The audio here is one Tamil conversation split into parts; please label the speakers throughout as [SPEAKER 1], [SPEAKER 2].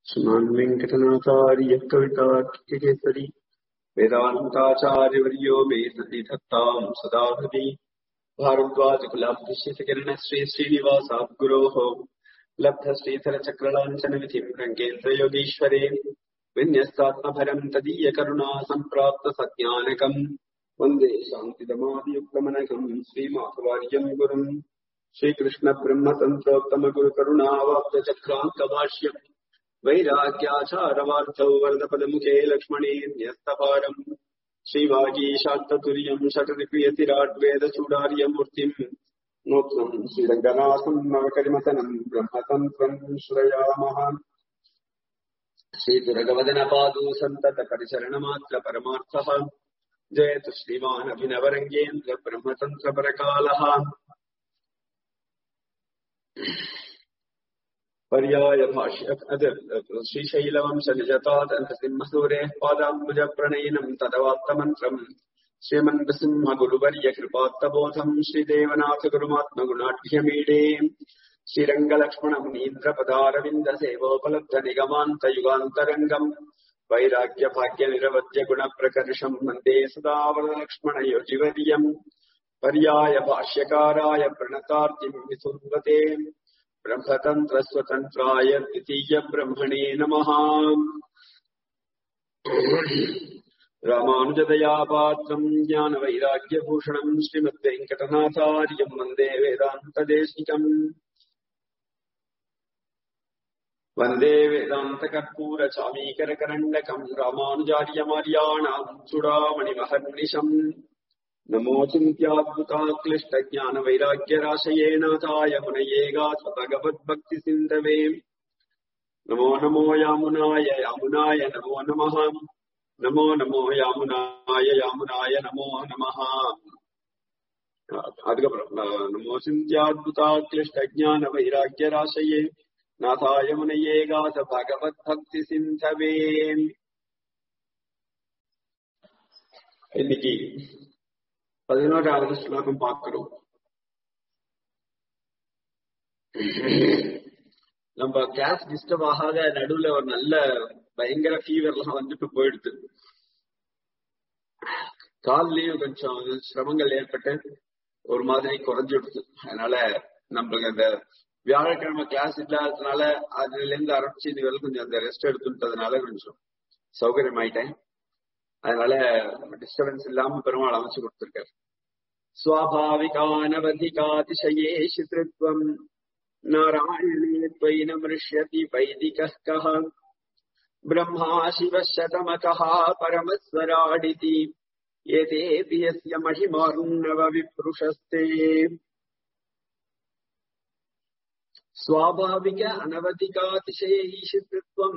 [SPEAKER 1] श्रीमान् वेङ्कटनाथार्यः कवितार्किकेसरी वेदान्ताचार्यवर्यो मे सति धत्ताम् सदा हृदि भारद्वाजकुलाब्धिशितकिरणः श्री श्रीनिवासात् गुरोः लब्धश्रीधरचक्रलाञ्छनविधिम् रङ्गेन्द्रयोगीश्वरे विन्यस्तात्मभरम् तदीयकरुणा सम्प्राप्त सज्ञानकम् वन्दे शान्तिदमादियुक्तमनकम् श्रीमाधवार्यम् गुरुम् श्रीकृष्ण ब्रह्मतन्त्रोत्तमगुरुकरुणावाप्तचक्रान्तभाष्यम् वैराग्याचारवार्थौ वरदपदमुखे लक्ष्मणे न्यस्तपारम् श्रीवागीशान्ततुर्यम् षटरिप्रियतिराड्वेदचूडार्यमूर्तिम् नूत्नम् श्रीरङ्गनाथम् नवकरिमतनम् ब्रह्मतन्त्रम् श्रयामः श्रीदुरगवदनपादौ सन्ततपरिचरणमात्र परमार्थः जयतु श्रीमान् अभिनवरङ्गेन्द्र ब्रह्मतन्त्रपरकालः पर्याय भाष्य श्रीशैलवंश निजतादन्तसिंहसूरेः पादाम्बुजप्रणयिनम् तदवाप्तमन्त्रम् श्रीमन्नृसिंह गुरुवर्य कृपात्तबोधम् श्रीदेवनाथ गुरुमात्मगुणाढ्यमीडे श्रीरङ्गलक्ष्मणम् नीन्द्रपदारविन्द सेवोपलब्ध निगमान्तयुगान्तरङ्गम् वैराग्य भाग्य निरवद्य गुणप्रकर्षम् वन्दे सदा वरदलक्ष्मणयोगिवर्यम् पर्याय भाष्यकाराय प्रणतार्तिम् विसुन्वते ब्रह्मतन्त्रस्वतन्त्राय द्वितीय ब्रह्मणे नमः रामानुजदयापात्रम् ज्ञानवैराग्यभूषणम् श्रीमद्वेङ्कटनाथार्यम् वन्दे वेदान्तदेशिकम् वन्दे वेदान्तकर्पूरचामीकरकरण्डकम् रामानुजार्यमार्याणाम् चूडामणिमहर्निशम् नमो चिन्त्याद्भुताक्लिष्टज्ञानवैराग्यराशये नाथाय मुनये गाथ भगवद्भक्तिसिन्धवे नमो नमो यामुनाय यामुनाय नमो नमः नमो नमो यामुनाय यामुनाय नमो नमः அதுக்கப்புறம் நமோ சிந்தியாத்புதாக்லிஷ்டஜான வைராக்கியராசையே நாதாய முனையே காத பகவத் பக்தி சிந்தவே இன்னைக்கு பதினோராவது ஸ்லோகம் பார்க்கிறோம் நம்ம கிளாஸ் டிஸ்டர்ப் ஆகாத நடுவுல ஒரு நல்ல பயங்கர ஃபீவர் எல்லாம் வந்துட்டு போயிடுது கால்லயும் கொஞ்சம் சிரமங்கள் ஏற்பட்டு ஒரு மாதிரி குறைஞ்சிடுது அதனால நம்மளுக்கு அந்த வியாழக்கிழமை கிளாஸ் இல்லாததுனால அதுல இருந்து ஆரம்பிச்சு இது வரை கொஞ்சம் அந்த ரெஸ்ட் எடுத்துட்டதுனால கொஞ்சம் சௌகரியம் ஆயிட்டேன் அதனால டிஸ்டர்பன்ஸ் இல்லாம பெருமாள் அமைச்சு கொடுத்திருக்காரு स्वाभाविकानवधिकातिशये शितृत्वम् नारायणे त्वयि न मृष्यति वैदिकः कः ब्रह्मा शिवः शतमकः परमस्वराडिति एतेऽपि यस्य महिमार्णव विप्रुषस्ते स्वाभाविक अनवधिकातिशये ईशितृत्वम्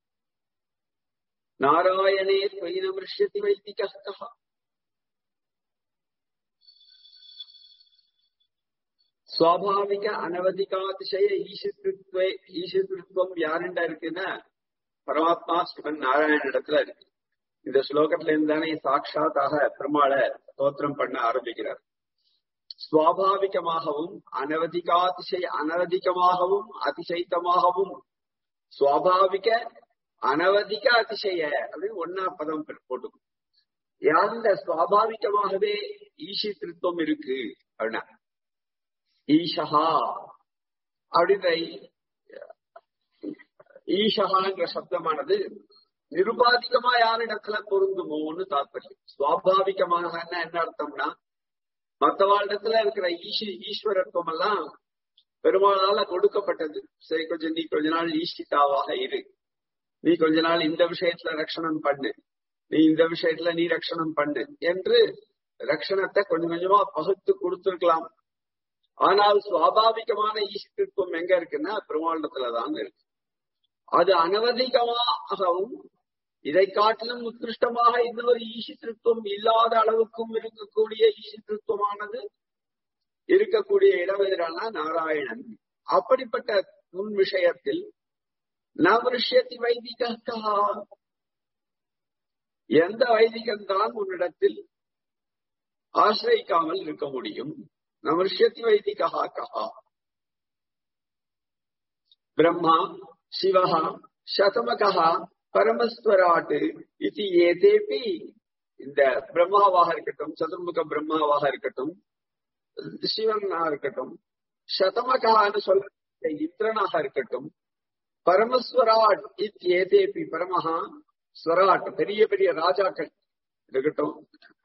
[SPEAKER 1] नारायणे त्वयि न मृष्यति वैदिकः कः சுவாபாவிக அனவதிகாதிசய ஈசித்ருத்வ ஈசித்ருத்வம் யாருண்டா இருக்குன்னா பரமாத்மா சிவன் நாராயண இடத்துல இருக்கு இந்த ஸ்லோகத்துல இருந்தானே சாட்சாத்தாக பெருமாளை ஸ்தோத்திரம் பண்ண ஆரம்பிக்கிறார் சுவாபாவிகமாகவும் அனவதிகாதிசய அனவதிகமாகவும் அதிசைத்தமாகவும் சுவாபாவிக அனவதிக அதிசய அப்படின்னு ஒன்னா பதம் போட்டுக்கும் யாருந்த சுவாபாவிகமாகவே ஈசித்ருத்வம் இருக்கு அப்படின்னா ஈஷஹா அப்படின்ற ஈஷஹாங்கிற சப்தமானது நிருபாதிகமா யாரிடத்துல பொருந்துமோன்னு தாற்பயம் சுவாபாவிகமாக என்ன அர்த்தம்னா மற்றவாளிடத்துல இருக்கிற ஈஷி ஈஸ்வரத்துவம் எல்லாம் பெருமாளால கொடுக்கப்பட்டது சரி கொஞ்சம் நீ கொஞ்ச நாள் ஈஷிதாவாக இரு நீ கொஞ்ச நாள் இந்த விஷயத்துல ரட்சணம் பண்ணு நீ இந்த விஷயத்துல நீ ரட்சணம் பண்ணு என்று ரட்சணத்தை கொஞ்சம் கொஞ்சமா பகுத்து கொடுத்திருக்கலாம் ஆனால் சுவாபாவிகமான ஈசித்துவம் எங்க இருக்குன்னா பெருமாண்டத்துலதான் இருக்கு அது அனவதிகமாகவும் இதை காட்டிலும் உத்கிருஷ்டமாக இன்னொரு ஈசித்திருத்துவம் இல்லாத அளவுக்கும் இருக்கக்கூடிய ஈசித்திருத்துவமானது இருக்கக்கூடிய இடம் எதிரான நாராயணன் அப்படிப்பட்ட முன் விஷயத்தில் நவருஷ்யத்தி வைதிகா எந்த வைதிகன் தான் உன்னிடத்தில் ஆசிரியிக்காமல் இருக்க முடியும் நவருஷ்யத்தி வைதிகா கஹா பிரம்மா சிவஹா சதமகா பரமஸ்வராட்டு இது ஏதேபி இந்த பிரம்மாவாக இருக்கட்டும் சதுர்முக பிரம்மாவாக இருக்கட்டும் சிவனா இருக்கட்டும் சதமகான்னு சொல்ல இந்திரனாக இருக்கட்டும் பரமஸ்வராட் இத் ஏதேபி பரமஹா ஸ்வராட் பெரிய பெரிய ராஜாக்கள் இருக்கட்டும்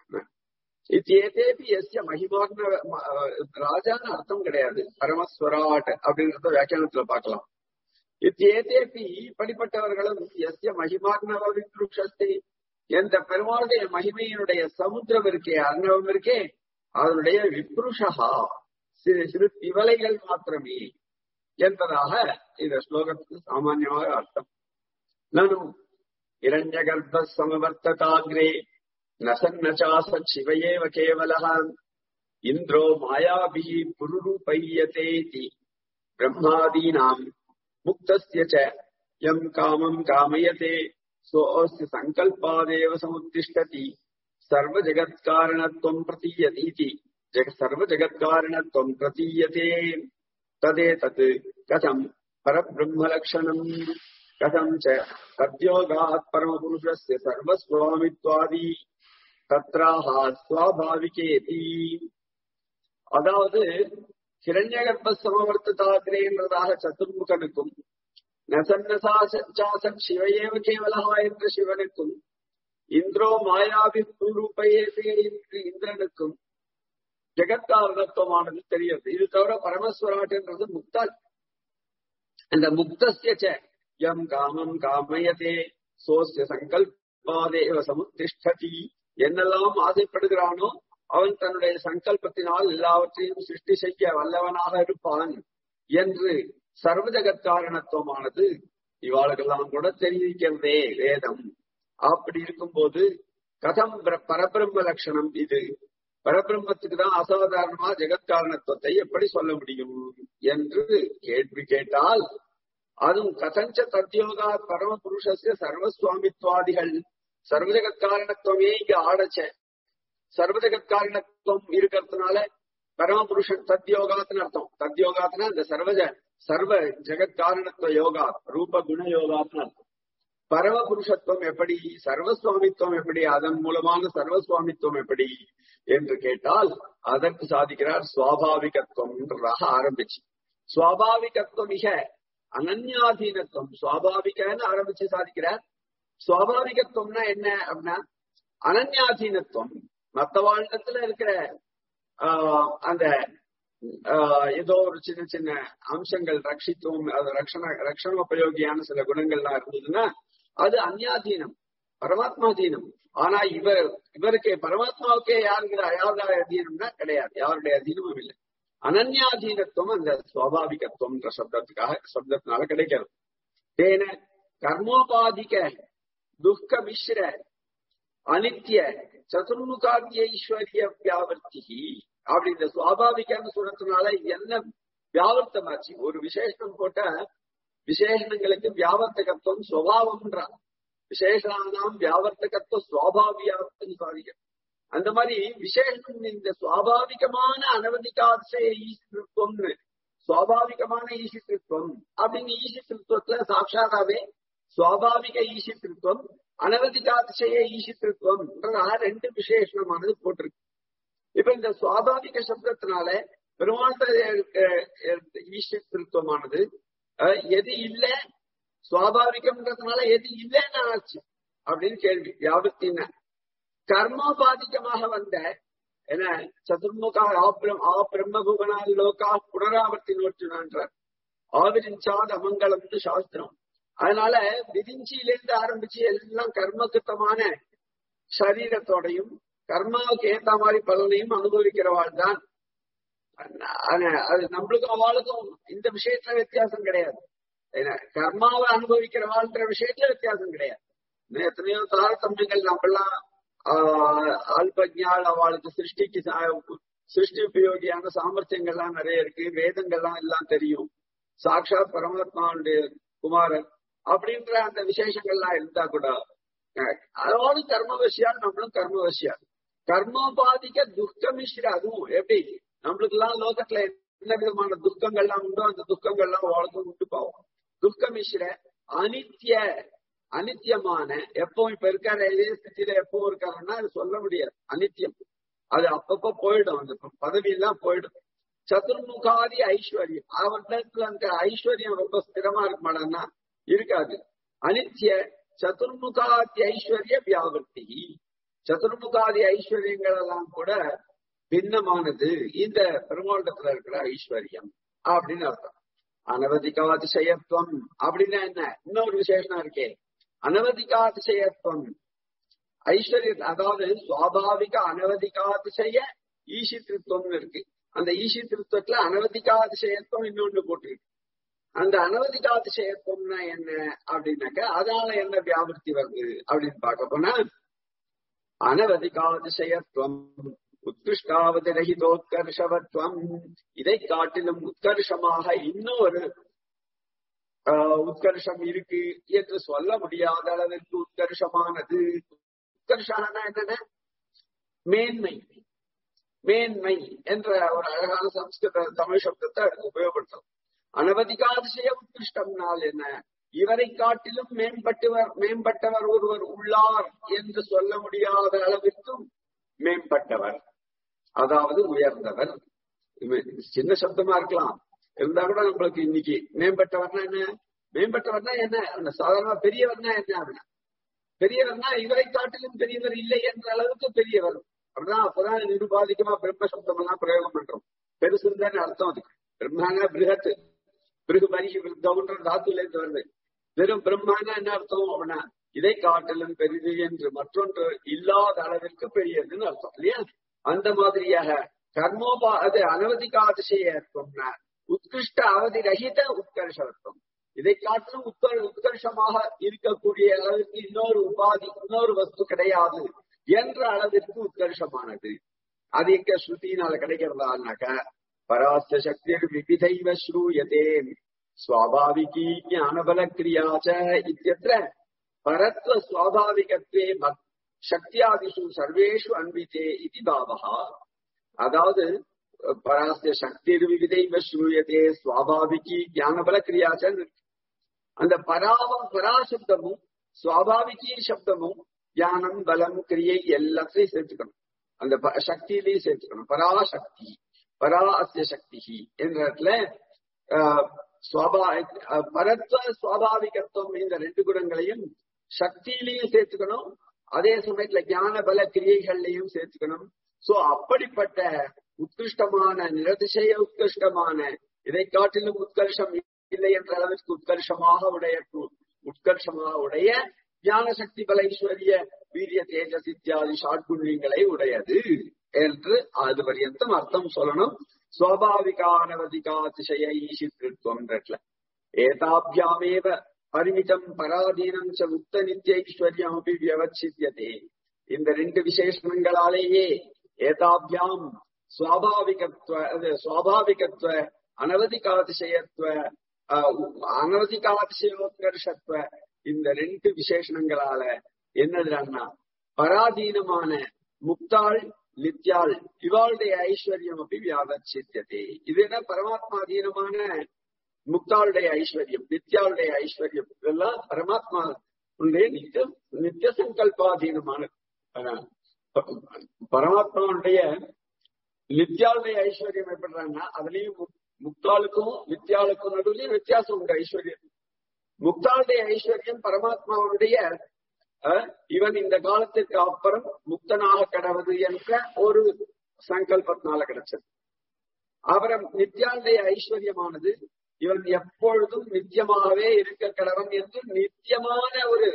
[SPEAKER 1] இத் ஏதேபி எஸ்ய மகிமார்ன ராஜான்னு அர்த்தம் கிடையாது பரமஸ்வராட் அப்படின்றத வியாக்கியானத்துல பார்க்கலாம் இத் ஏதேபி இப்படிப்பட்டவர்களும் எஸ்ய மகிமார்னவ வித்ருஷஸ்தி எந்த பெருமாளுடைய மகிமையினுடைய சமுத்திரம் இருக்கே அர்ணவம் இருக்கே அதனுடைய விப்ருஷா சிறு சிறு திவலைகள் மாத்திரமே என்பதாக இந்த ஸ்லோகத்துக்கு சாமான்யமாக அர்த்தம் நானும் இரண்ய கர்ப்ப சமவர்த்தகாகிரே நசன்னச்சாசத் சிவையேவ கேவலः இந்திரோ மாயாபிः புருரூபையதேதி பிரம்மாதீனாம் முக்தஸ்ய ச யம் காமம் காமயதே सोऽस्य सङ्कल्पादेव समुत्तिष्ठति सर्वजगत्कारणत्वम् प्रतीयतीति जग सर्वजगत्कारणत्वम् प्रतीयते तदेतत् कथम् परब्रह्मलक्षणम् कथम् च तद्योगात् परमपुरुषस्य सर्वस्वामित्वादि தத்ராஹா சுவாபாவிகேதி அதாவது ஹிரண்யகர்ப்ப சமவர்த்ததாகிரேன்றதாக சதுர்முகனுக்கும் நசன்னசாசன் சிவையேவ கேவலஹா என்ற சிவனுக்கும் இந்திரோ மாயாவி ரூபையேதே என்று இந்திரனுக்கும் ஜெகத்காரணத்துவமானது தெரியுது இது தவிர பரமஸ்வராட்ன்றது முக்தால் அந்த முக்தஸ்ய யம் காமம் காமயதே சோசிய சங்கல்பாதேவ சமுத்திஷ்டதி என்னெல்லாம் ஆசைப்படுகிறானோ அவன் தன்னுடைய சங்கல்பத்தினால் எல்லாவற்றையும் சிருஷ்டி செய்ய வல்லவனாக இருப்பான் என்று சர்வஜகத் காரணத்துவமானது இவாளுக்கெல்லாம் கூட தெரிவிக்கிறதே வேதம் அப்படி இருக்கும்போது கதம் பரபிரம்ம லட்சணம் இது பரபிரம்மத்துக்கு தான் அசாதாரணமா ஜெகத்காரணத்துவத்தை எப்படி சொல்ல முடியும் என்று கேள்வி கேட்டால் அதுவும் கதஞ்ச தத்யோகா பரம புருஷஸ்ய சர்வசுவாமித்வாதிகள் சர்வஜகத் காரணத்துவமே இங்க ஆடச்ச சர்வஜகத் காரணத்துவம் இருக்கிறதுனால பரமபுருஷன் தத்யோகாத்துன்னு அர்த்தம் தத்யோகாத்துனா இந்த சர்வஜ சர்வ ஜெகத் காரணத்துவ யோகா ரூப குண யோகாத்துன்னு அர்த்தம் பரமபுருஷத்துவம் எப்படி சர்வசுவாமித்துவம் எப்படி அதன் மூலமான சர்வசுவாமித்துவம் எப்படி என்று கேட்டால் அதற்கு சாதிக்கிறார் சுவாபாவிகத்துவம்ன்றதாக ஆரம்பிச்சு சுவாபாவிகத்துவம் மிக அனன்யாதீனத்துவம் சுவாபாவிகன்னு ஆரம்பிச்சு சாதிக்கிறார் சுவாபாவிகத்துவம்னா என்ன அப்படின்னா அனன்யாதீனத்துவம் மத்த வாழ்க்கத்துல இருக்கிற ஆஹ் அந்த ஏதோ ஒரு சின்ன சின்ன அம்சங்கள் ரட்சித்துவம் அது ரக்ஷண ரக்ஷணோபயோகியான சில குணங்கள்லாம் இருந்ததுன்னா அது அந்யாதீனம் பரமாத்மாதீனம் ஆனா இவர் இவருக்கு பரமாத்மாவுக்கே யாருக்கு யாருடைய அதீனம்னா கிடையாது யாருடைய அதீனமும் இல்லை அனன்யாதீனத்துவம் அந்த சுவாபாவிகத்துவம்ன்ற சப்தத்துக்காக சப்தத்தினால கிடைக்கிறது தேன கர்மோபாதிக துக்க மிஸ்ர அனித்திய சதுர்முகாத்திய ஈஸ்வரிய வியாவர்த்தி அப்படி இந்த சுவாபாவிகன்னு சொல்றதுனால என்ன வியாவர்த்தமாச்சு ஒரு விசேஷம் போட்ட விசேஷணங்களுக்கு வியாவர்த்தகத்துவம் சுவாவம்ன்றார் விசேஷனாம் வியாவர்த்தகத்துவ சுவாபாவியார்த்தம் சாதிக்க அந்த மாதிரி விசேஷம் இந்த சுவாபாவிகமான அனவதிகாதிசய ஈசித்திருத்தம்னு சுவாபாவிகமான ஈசித்திருத்தம் அப்படின்னு ஈசித்திருத்தத்துல சாட்சாதாவே சுவாபாவிக ஈசித்திருத்தம் அனவதிகாதிசய ஈசித்திருத்தம் ரெண்டு விசேஷமானது போட்டிருக்கு இப்ப இந்த சுவாபாவிக சப்தத்தினால பெருமாள் ஈசித்திருத்தமானது எது இல்ல சுவாபாவிகம்ன்றதுனால எது இல்லைன்னு ஆச்சு அப்படின்னு கேள்வி வியாபத்தின கர்மோபாதிகமாக வந்த என்ன சதுர்முகா ஆ பிரம்மபுவனால் லோகா புனராவர்த்தி நோற்றுனான்றார் ஆவிரிஞ்சாத அமங்கலம்னு சாஸ்திரம் அதனால விதிஞ்சியிலிருந்து ஆரம்பிச்சு எல்லாம் கர்மகிருத்தமான சரீரத்தோடையும் கர்மாவுக்கு ஏத்த மாதிரி பலனையும் அனுபவிக்கிறவாள் தான் அது நம்மளுக்கும் அவளுக்கும் இந்த விஷயத்துல வித்தியாசம் கிடையாது கர்மாவை அனுபவிக்கிறவாள்ன்ற விஷயத்துல வித்தியாசம் கிடையாது எத்தனையோ தாரதமியங்கள் நம்மெல்லாம் ஆல்பஜால் அவளுக்கு சிருஷ்டிக்கு சிருஷ்டி உபயோகியான சாமர்த்தியங்கள்லாம் நிறைய இருக்கு வேதங்கள்லாம் எல்லாம் தெரியும் சாட்சாத் பரமாத்மாவுடைய குமாரன் அப்படின்ற அந்த விசேஷங்கள்லாம் இருந்தா கூட அதோடு கர்மவசியா நம்மளும் கர்மவசியா கர்மோபாதிக்க துக்க மிஸ்ர அதுவும் எப்படி நம்மளுக்கு எல்லாம் லோகத்துல என்ன விதமான துக்கங்கள்லாம் உண்டோ அந்த துக்கங்கள்லாம் வாழ்க்கை உண்டு போவோம் துக்க மிஸ்ர அனித்திய அனித்தியமான எப்பவும் இப்ப இருக்காரு இதே ஸ்திதியில எப்பவும் இருக்காருன்னா அது சொல்ல முடியாது அனித்தியம் அது அப்பப்ப போயிடும் அந்த பதவி எல்லாம் போயிடும் சதுர்முகாதி ஐஸ்வர்யம் அவர்கிட்ட அந்த ஐஸ்வர்யம் ரொம்ப ஸ்திரமா இருக்குமாடான்னா இருக்காது அனித்திய சதுர்முகாதி ஐஸ்வர்ய வியாபர்த்தி சதுர்முகாதி ஐஸ்வர்யங்கள் எல்லாம் கூட பின்னமானது இந்த பெருமாண்டத்துல இருக்கிற ஐஸ்வர்யம் அப்படின்னு அர்த்தம் அனவதிகாதிசயத்துவம் அப்படின்னா என்ன இன்னொரு விசேஷம் இருக்கே அனவதிகாதிசயத்துவம் ஐஸ்வர்ய அதாவது சுவாபாவிக அனவதிகாதிசய ஈசித்திருத்தம் இருக்கு அந்த ஈசித்திருத்தத்துல அனவதிகாதிசயத்துவம் இன்னொன்னு போட்டிருக்கு அந்த அனவதிகாதிசயத்துவம்னா என்ன அப்படின்னாக்க அதனால என்ன வியாபர்த்தி வருது அப்படின்னு பார்க்க போனா அனவதிகாதிசயத்துவம் உத்கிருஷ்டாவது ரஹிதோத்கர்ஷவத்வம் இதை காட்டிலும் உத்கர்ஷமாக இன்னொரு உத்கர்ஷம் இருக்கு என்று சொல்ல முடியாத அளவிற்கு உத்கர்ஷமானது உத்கர்ஷானா என்னென்ன மேன்மை மேன்மை என்ற ஒரு அழகான சம்ஸ்கிருத தமிழ் சப்தத்தை அதுக்கு உபயோகப்படுத்தலாம் அனவதிகாதிசய உத்கிருஷ்டம்னால் என்ன இவரை காட்டிலும் மேம்பட்டவர் மேம்பட்டவர் ஒருவர் உள்ளார் என்று சொல்ல முடியாத அளவிற்கும் மேம்பட்டவர் அதாவது உயர்ந்தவர் சின்ன சப்தமா இருக்கலாம் இருந்தா கூட நம்மளுக்கு இன்னைக்கு மேம்பட்டவர்னா என்ன மேம்பட்டவர்னா என்ன அந்த சாதாரண பெரியவர்னா என்ன அப்படின்னா பெரியவர்னா இவரை காட்டிலும் பெரியவர் இல்லை என்ற அளவுக்கு பெரியவர் அப்படிதான் அப்பதான் நிருபாதிகமா பிரம்ம சப்தம் எல்லாம் பிரயோகம் பண்றோம் பெருசுன்னு அர்த்தம் அதுக்கு பிரம்மான பிருகத்து பிருகு பரிகி விருத்தம்ன்ற தாத்துல இருந்து வருது வெறும் பிரம்மான என்ன அர்த்தம் அப்படின்னா இதை காட்டிலும் பெரிது என்று மற்றொன்று இல்லாத அளவிற்கு பெரியதுன்னு அர்த்தம் இல்லையா அந்த மாதிரியாக கர்மோபா அது அனவதிகாதிசயத்துவம்னா உத்கிருஷ்ட அவதி ரஹித உத்கர்ஷத்துவம் இதை காட்டிலும் உத்கர் உத்கர்ஷமாக இருக்கக்கூடிய அளவிற்கு இன்னொரு உபாதி இன்னொரு வஸ்து கிடையாது என்ற அளவிற்கு உத்கர்ஷமானது அது எங்க ஸ்ருதினால கிடைக்கிறதானாக்க பராஸ்த சக்தி விவிதைவ ஸ்ரூயதே சுவாபாவிகி ஞானபல கிரியாச்ச இத்தியத்திர பரத்வ சுவாபாவிகத்வே சக்தியாதிஷு சர்வேஷு அன்பித்தே இது பாவகா அதாவது பராஸ்ய சக்தி விவிதைவ ஸ்ரூயதே சுவாபாவிகி ஞானபல கிரியாச்சன் அந்த பராவம் பராசப்தமும் சுவாபாவிகி சப்தமும் ஞானம் பலம் கிரியை எல்லாத்தையும் சேர்த்துக்கணும் அந்த சக்தியிலையும் சேர்த்துக்கணும் பராசக்தி பரா அஸ்ய சக்தி என்ற இடத்துல பரத்வ சுவாபாவிகத்துவம் இந்த ரெண்டு குணங்களையும் சக்தியிலையும் சேர்த்துக்கணும் அதே சமயத்துல ஞான பல கிரியைகள்லையும் சேர்த்துக்கணும் சோ அப்படிப்பட்ட உத்கிருஷ்டமான நிரதிசய உத்கிருஷ்டமான இதை காட்டிலும் உத்கர்ஷம் இல்லை என்ற அளவிற்கு உத்கர்ஷமாக உடைய உத்கர்ஷமாக உடைய ஞான சக்தி பல ஐஸ்வர்ய வீரிய தேஜஸ் இத்தியாதி ஷாட்குண்யங்களை உடையது என்று அது பரியந்தம் அர்த்தம் சொல்லணும் சுவாபாவிகானவதிகாதிசய ஈசித்ருத்வம் ஏதாபியாமேவ பரிமிதம் பராதீனம் ச உக்த நித்தியைஸ்வர்யம் அப்படி வியவச்சித்தியதே இந்த ரெண்டு விசேஷணங்களாலேயே ஏதாபியாம் சுவாபாவிகத்துவ அது சுவாபாவிகத்துவ அனவதிகாதிசயத்துவ அனவதிகாதிசயோத்கர்ஷத்துவ இந்த ரெண்டு விசேஷணங்களால என்னதுன்னா பராதீனமான முக்தாள் நித்யாள் இவாளுடைய ஐஸ்வர்யம் அப்படி வியாபச்சித்தியதே இது என்ன பரமாத்மாதீனமான முக்தாளுடைய ஐஸ்வர்யம் நித்யாளுடைய ஐஸ்வர்யம் இதெல்லாம் பரமாத்மா நித்திய நித்திய சங்கல்பாதீனமானது பரமாத்மாவுடைய நித்யாளுடைய ஐஸ்வர்யம் எப்படின்னா அதுலயும் முக்தாளுக்கும் நித்யாளுக்கும் நடுவுலயும் வித்தியாசம் உண்டு ஐஸ்வர்யம் முக்தாளுடைய ஐஸ்வர்யம் பரமாத்மாவுடைய இவன் இந்த காலத்திற்கு அப்புறம் முக்தனாக கிடவது என்ற ஒரு சங்கல்பத்தினால கிடைச்சது அவரம் நித்யாளுடைய ஐஸ்வர்யமானது இவன் எப்பொழுதும் நித்தியமாகவே இருக்க கடவன் என்று நித்தியமான ஒரு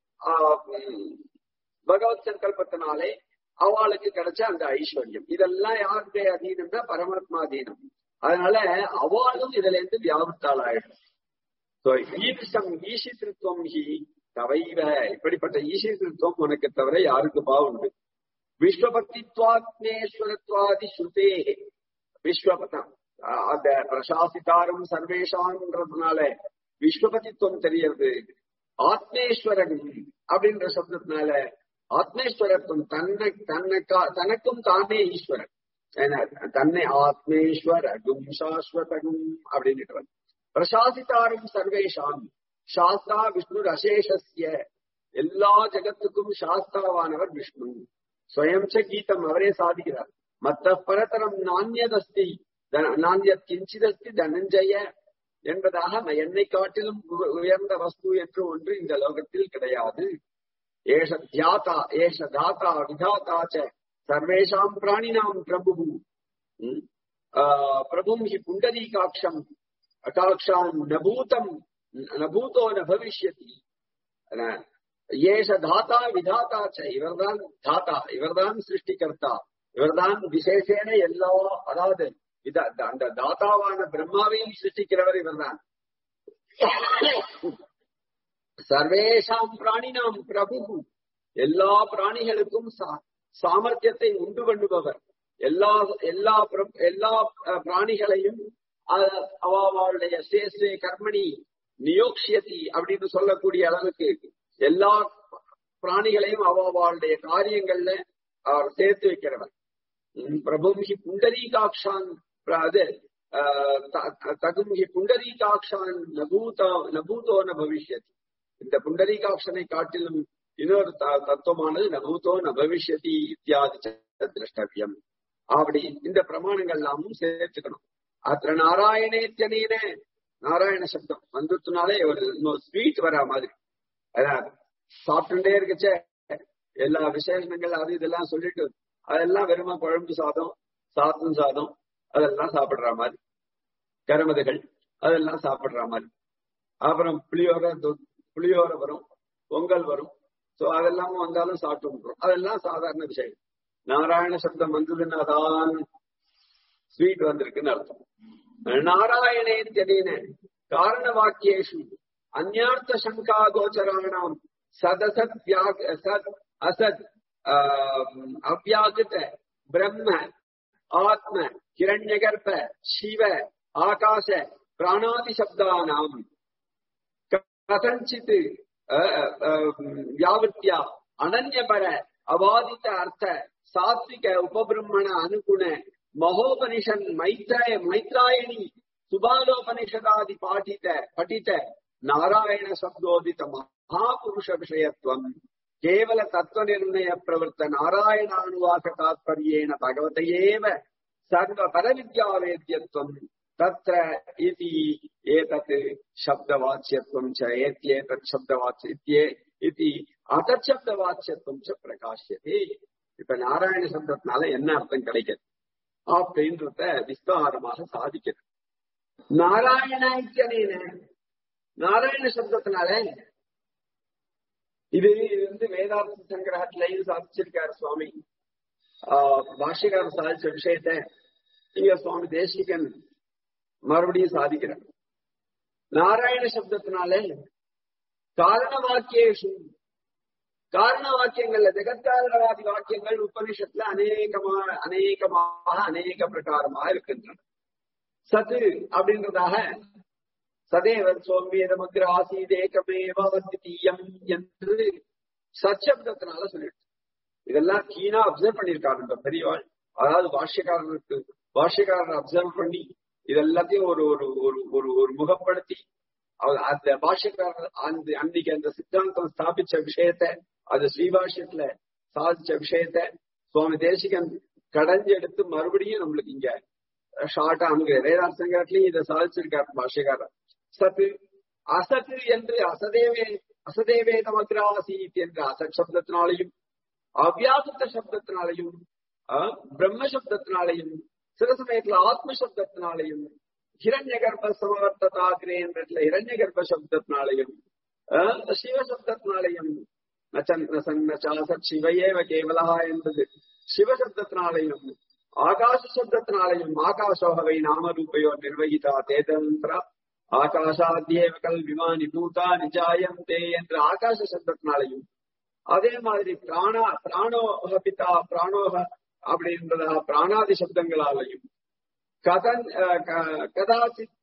[SPEAKER 1] பகவத் சங்கல்பத்தினாலே அவளுக்கு கிடைச்ச அந்த ஐஸ்வர்யம் இதெல்லாம் யாருடைய அதீனம்னா பரமாத்மா அதீனம் அதனால அவளும் இதுல இருந்து வியாபத்தால் ஆயிடும் ஈர்ஷம் ஈசித்திருத்துவம் ஹி தவைவ இப்படிப்பட்ட ஈசித்திருத்துவம் உனக்கு தவிர யாருக்கு பாவுண்டு விஸ்வபக்தித்வாத்மேஸ்வரத்வாதி ஸ்ருதே விஸ்வபதம் அந்த பிரசாசிதாரம் சர்வேஷான்றதுனால விஸ்வபதித்துவம் தெரியறது ஆத்மேஸ்வரன் அப்படின்ற சப்தத்தினால ஆத்மேஸ்வரத்துவம் தன்னை தன்னை தனக்கும் தானே ஈஸ்வரன் தன்னை ஆத்மேஸ்வரகும் சாஸ்வதகும் அப்படின்னு பிரசாசித்தாரும் சர்வேஷாம் சாஸ்தா விஷ்ணு அசேஷஸ்ய எல்லா ஜகத்துக்கும் சாஸ்தாவானவர் விஷ்ணு ஸ்வயம்ச கீதம் அவரே சாதிக்கிறார் மத்த பரதரம் நாண்யதஸ்தி நாண்யத் கிஞ்சிதஸ்தி தனஞ்சய என்பதாக என்னை காட்டிலும் உயர்ந்த வஸ்து என்று ஒன்று இந்த லோகத்தில் கிடையாது ஏஷ தியாதா ஏஷ தாத்தா விதாத்தா ச சர்வேஷாம் பிராணினாம் பிரபு பிரபும் ஹி புண்டரீகாட்சம் அகாட்சாம் நபூதம் நபூதோ ந பவிஷ்யதி ஏஷ தாத்தா விதாத்தா ச இவர்தான் தாத்தா இவர்தான் சிருஷ்டிகர்த்தா இவர்தான் விசேஷேன எல்லா அதாவது அந்த தாத்தாவான பிரம்மாவையும் சிருஷ்டிக்கிறவர் இவர்தான் சர்வேஷாம் பிராணினாம் பிரபு எல்லா பிராணிகளுக்கும் சாமர்த்தியத்தை உண்டு பண்ணுபவர் எல்லா எல்லா எல்லா பிராணிகளையும் அவளுடைய சேஸ்ரே கர்மணி நியோக்ஷியதி அப்படின்னு சொல்லக்கூடிய அளவுக்கு எல்லா பிராணிகளையும் அவளுடைய காரியங்கள்ல அவர் சேர்த்து வைக்கிறவர் பிரபுமிகி புண்டரீகாட்சான் அது தகுமிகி புண்டரீகாட்சான் நபூதா நபூதோ ந பவிஷ்யத் இந்த புண்டரீகாட்சனை காட்டிலும் இன்னொரு தத்துவமானது நபூதோ ந பவிஷ்யதி இத்தியாதி திரஷ்டவியம் அப்படி இந்த பிரமாணங்கள் எல்லாமும் சேர்த்துக்கணும் அத்த நாராயணேத்தியனேன நாராயண சப்தம் வந்துட்டுனாலே ஒரு ஸ்வீட் வரா மாதிரி அதான் சாப்பிட்டுட்டே இருக்கச்சே எல்லா விசேஷங்கள் அது இதெல்லாம் சொல்லிட்டு அதெல்லாம் வெறுமா குழம்பு சாதம் சாத்தம் சாதம் அதெல்லாம் சாப்பிடுற மாதிரி கருமதுகள் அதெல்லாம் சாப்பிடுற மாதிரி அப்புறம் புளியோர புளியோர வரும் பொங்கல் வரும் சோ அதெல்லாம் வந்தாலும் சாப்பிட்டு அதெல்லாம் சாதாரண விஷயம் நாராயண சப்தம் வந்ததுன்னா தான் ஸ்வீட் வந்திருக்குன்னு அர்த்தம் நாராயணேத்தியனேன காரண வாக்கியேஷு அந்யார்த்த சங்கா கோச்சராணாம் சதசத் சத் அசத் அவ்யாகிருத பிரம்ம ஆத்ம கிரண்யகர்ப்ப சிவ ஆகாச பிராணாதி சப்தானாம் கதஞ்சித் வியாவிருத்தியா அனன்யபர அவாதித்த அர்த்த சாத்விக உபபிரம்மண அனுகுண மகோபனிஷன் மைத்ராய மைத்ராயணி சுபாலோபனிஷதாதி பாட்டித படித்த நாராயண சப்தோதித மகாபுருஷ விஷயத்துவம் கேவல தத்துவ நிர்ணய பிரவருத்த நாராயணானுவாக தாத்பரியேன பகவதையேவ சர்வ பரவித்யாவேத்யத்துவம் தத்ர இதி ஏதத் சப்தவாச்சியத்துவம் ச ஏத்யேதத் சப்தவாச்ய இத்யே இதி அதச்சப்தவாச்சியத்துவம் ச பிரகாசியதே இப்ப நாராயண சப்தத்தினால என்ன அர்த்தம் கிடைக்குது அப்படின்றத விஸ்தாரமாக சாதிக்கிறது நாராயணாய்க்கனேன நாராயண சப்தத்தினால இது இது வந்து வேதாந்த சங்கிரகத்திலையும் சாதிச்சிருக்காரு சுவாமி ஆஹ் பாஷ்யக்காரர் சாதிச்ச விஷயத்த இங்க சுவாமி தேசிகன் மறுபடியும் சாதிக்கிறார் நாராயண சப்தத்தினால காரண வாக்கியேஷு காரண வாக்கியங்கள்ல ஜெகத்காரணவாதி வாக்கியங்கள் உபனிஷத்துல அநேகமா அநேகமாக அநேக பிரகாரமாக இருக்கின்றன சத்து அப்படின்றதாக சதேவர் சோம்பியதமக்ர ஆசீத் ஏகமேவீயம் என்று சச்சப்தத்தினால சொல்லிட்டு இதெல்லாம் கீனா அப்சர்வ் பண்ணியிருக்காரு இந்த பெரியவாள் அதாவது பாஷ்யக்காரனுக்கு பாஷ்யக்காரனை அப்சர்வ் பண்ணி இதெல்லாத்தையும் ஒரு ஒரு ஒரு ஒரு ஒரு முகப்படுத்தி அந்த பாஷ்யக்காரர் அந்த அன்னைக்கு அந்த சித்தாந்தம் ஸ்தாபிச்ச விஷயத்த அது ஸ்ரீபாஷ்யத்துல சாதிச்ச விஷயத்த சுவாமி தேசிகன் கடைஞ்செடுத்து மறுபடியும் நம்மளுக்கு இங்க ஷார்ட்டா அங்க வேதாசங்கத்திலையும் இதை சாதிச்சிருக்காரு பாஷ்யக்காரர் சத்து அசத்து என்று அசதேவே அசதேவேத மக்ராசீத் என்ற அசத் சப்தத்தினாலையும் அவ்யாசத்த சப்தத்தினாலையும் பிரம்ம சப்தத்தினாலையும் சில சமயத்துல ஆத்ம சப்தத்தினாலையும் ஹிரண்ய கர்ப்ப சமவர்த்ததாகிரே என்ற ஹிரண்ய கர்ப்ப சப்தத்தினாலையும் சிவ சப்தத்தினாலையும் சத் சிவையேவ கேவலா என்பது சிவசப்தத்தினாலையும் ஆகாச சப்தத்தினாலையும் ஆகாசோகவை நாமரூபையோ நிர்வகிதா தேதந்திரா ஆகாசாத்தியேவ கல் விமானி பூதா நிஜாயந்தே என்ற ஆகாச சப்தத்தினாலையும் அதே மாதிரி பிராணா பிராணோக பிதா பிராணோக அப்படின்றதா பிராணாதி சப்தங்களாலையும் கதன் கதாச்சித்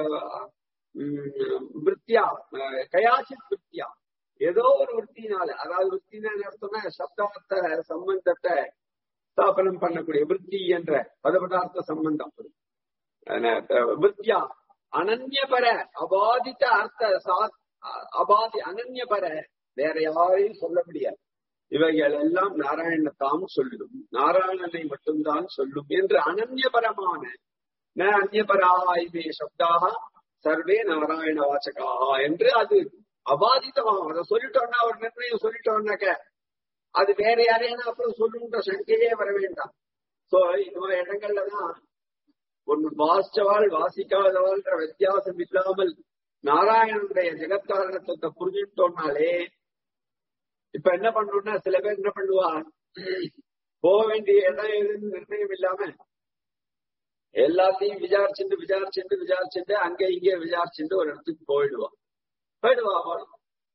[SPEAKER 1] விற்த்தியா கயாச்சித் விற்த்தியா ஏதோ ஒரு விற்த்தினால அதாவது விற்த்தினா அர்த்தம்னா சப்தார்த்த சம்பந்தத்தை ஸ்தாபனம் பண்ணக்கூடிய விற்பி என்ற பதபதார்த்த சம்பந்தம் விற்த்தியா அனன்யபர அபாதித்த அர்த்த அ- அபாதி அனன்யபர வேற யாரையும் சொல்ல முடியாது இவைகள் எல்லாம் நாராயணத்தான் சொல்லும் நாராயணனை மட்டும்தான் சொல்லும் என்று அனன்யபரமான ந அந்நியபராக இவே சப்தாக சர்வே நாராயண வாச்சகாக என்று அது அபாதிதமாகும் அதை சொல்லிட்டோம்னா ஒரு நிர்ணயம் சொல்லிட்டோம்னாக்க அது வேற யாரையான அப்புறம் சொல்லுன்ற சங்கையே வர வேண்டாம் சோ இந்த மாதிரி இடங்கள்ல தான் ஒன்னு வாசிச்சவாள் வாசிக்காதவாள்ன்ற வித்தியாசம் இல்லாமல் நாராயணனுடைய ஜெகத்காரணத்தை புரிஞ்சுட்டோம்னாலே இப்ப என்ன பண்றோம்னா சில பேர் என்ன பண்ணுவா போக வேண்டிய இடம் எதுன்னு நிர்ணயம் இல்லாம எல்லாத்தையும் விசாரிச்சுட்டு விசாரிச்சுட்டு விசாரிச்சுட்டு அங்க இங்கே விசாரிச்சுட்டு ஒரு இடத்துக்கு போயிடுவா போயிடுவா அவள்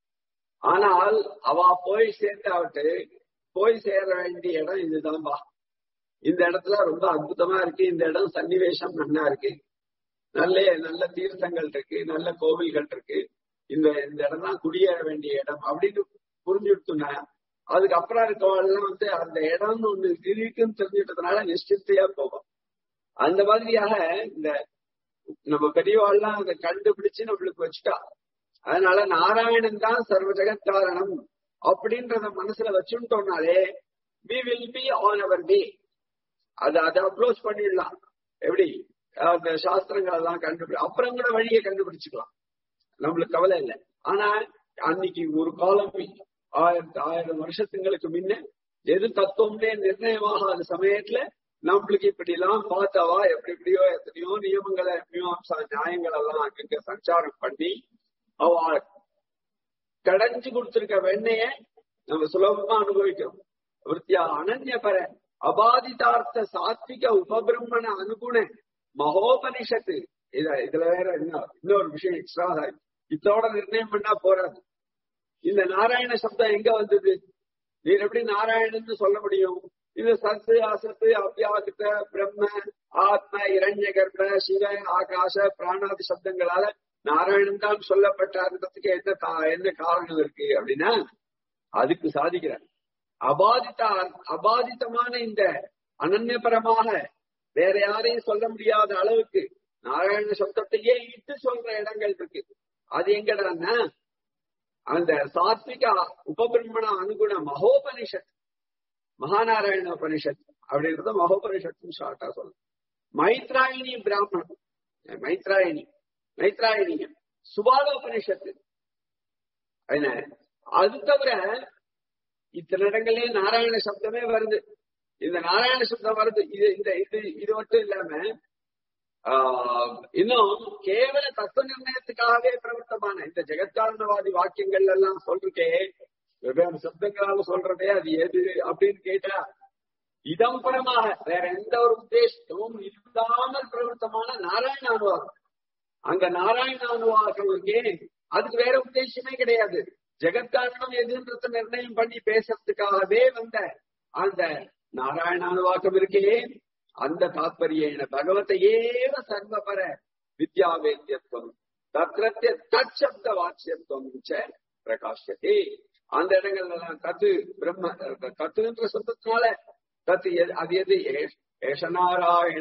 [SPEAKER 1] ஆனால் அவ போய் சேர்ந்தாவிட்டு போய் சேர வேண்டிய இடம் இதுதான்பா இந்த இடத்துல ரொம்ப அற்புதமா இருக்கு இந்த இடம் சன்னிவேஷம் நன்னா இருக்கு நல்ல நல்ல தீர்த்தங்கள் இருக்கு நல்ல கோவில்கள் இருக்கு இந்த இந்த இடம் தான் குடியேற வேண்டிய இடம் அப்படின்னு புரிஞ்சுட்டுனா அதுக்கப்புறம் இருக்கவெல்லாம் வந்து அந்த இடம்னு ஒண்ணு இருக்குன்னு தெரிஞ்சுட்டதுனால நிச்சயத்தையா போகும் அந்த மாதிரியாக இந்த நம்ம பெரியவாள்லாம் அதை கண்டுபிடிச்சு நம்மளுக்கு வச்சுட்டா அதனால நாராயணன் தான் சர்வ ஜெகத்காரணம் அப்படின்றத மனசுல வச்சுட்டோம்னாலே we will be on our way அதை அதை அப்ரோச் பண்ணிடலாம் எப்படி அந்த சாஸ்திரங்கள் எல்லாம் கண்டுபிடி அப்புறம் கூட வழியை கண்டுபிடிச்சுக்கலாம் நம்மளுக்கு கவலை இல்லை ஆனா அன்னைக்கு ஒரு காலம் ஆயிரத்தி ஆயிரம் வருஷத்துங்களுக்கு முன்ன எது தத்துவம்னே நிர்ணயமாகாத சமயத்துல நம்மளுக்கு இப்படி எல்லாம் பார்த்தாவா எப்படி எப்படியோ எத்தனையோ நியமங்களை மீமாம்சா நியாயங்கள் எல்லாம் அங்கங்க சஞ்சாரம் பண்ணி அவ கடைஞ்சு கொடுத்திருக்க வெண்ணைய நம்ம சுலபமா அனுபவிக்கிறோம் விருத்தியா அனன்ய பர அபாதிதார்த்த சாத்விக உபபிரம்மண அனுகுண மகோபனிஷத்து இத இதுல வேற என்ன இன்னொரு விஷயம் எக்ஸ்ட்ரா இதோட நிர்ணயம் பண்ணா போறாது இந்த நாராயண சப்தம் எங்க வந்தது நீர் எப்படி நாராயணன் சொல்ல முடியும் இது சத்து அசத்து அபியாகிருத்த பிரம்ம ஆத்ம இரண்ய கர்ப்ப சிவ ஆகாச பிராணாதி சப்தங்களால நாராயணன் தான் சொல்லப்பட்டார்ன்றதுக்கு என்ன கா- என்ன காரணம் இருக்கு அப்படின்னா அதுக்கு சாதிக்கிறார் அபாதித அபாதிதமான இந்த அனன்யபரமாக வேற யாரையும் சொல்ல முடியாத அளவுக்கு நாராயண சப்தத்தையே இட்டு சொல்ற இடங்கள் இருக்கு அது எங்கடான்னா அந்த சாத்விக உபபிரம்மண அனுகுண மகோபனிஷத் மகாநாராயண உபனிஷத் அப்படின்றத மகோபனிஷத்துன்னு ஷார்ட்டா சொல்லணும் மைத்ராயினி பிராமணம் மைத்ராயினி மைத்ராயணியம் சுபால உபனிஷத்து என்ன அது தவிர இத்தனை இடங்கள்லயே நாராயண சப்தமே வருது இந்த நாராயண சப்தம் வருது இது இந்த இது இது மட்டும் இல்லாம ஆஹ் இன்னும் கேவல தத்துவ நிர்ணயத்துக்காகவே பிரவர்த்தமான இந்த ஜெகத்காரணவாதி வாக்கியங்கள் எல்லாம் சொல்றதே வெவ்வேறு சப்தங்களால சொல்றதே அது எது அப்படின்னு கேட்டா இதம் பரமாக வேற எந்த ஒரு உத்தேசமும் இல்லாமல் பிரவர்த்தமான நாராயண அனுவாகம் அங்க நாராயண அனுவாகம் இருக்கே அதுக்கு வேற உத்தேசமே கிடையாது ஜெகத்காரணம் எதுன்றத நிர்ணயம் பண்ணி பேசுறதுக்காகவே வந்த அந்த நாராயண அனுவாக்கம் இருக்கே அந்த தாத்பரியேன பகவத்தையேவ சர்வபர வித்யாவேத்தியத்துவம் தத்ரத்திய தற்சப்த வாட்சியத்துவம் ச பிரகாஷத்தே அந்த இடங்கள்ல எல்லாம் தத்து பிரம்ம தத்துன்ற சப்தத்தினால தத்து எது- அது எது ஏஷ்- ஏஷநாராயண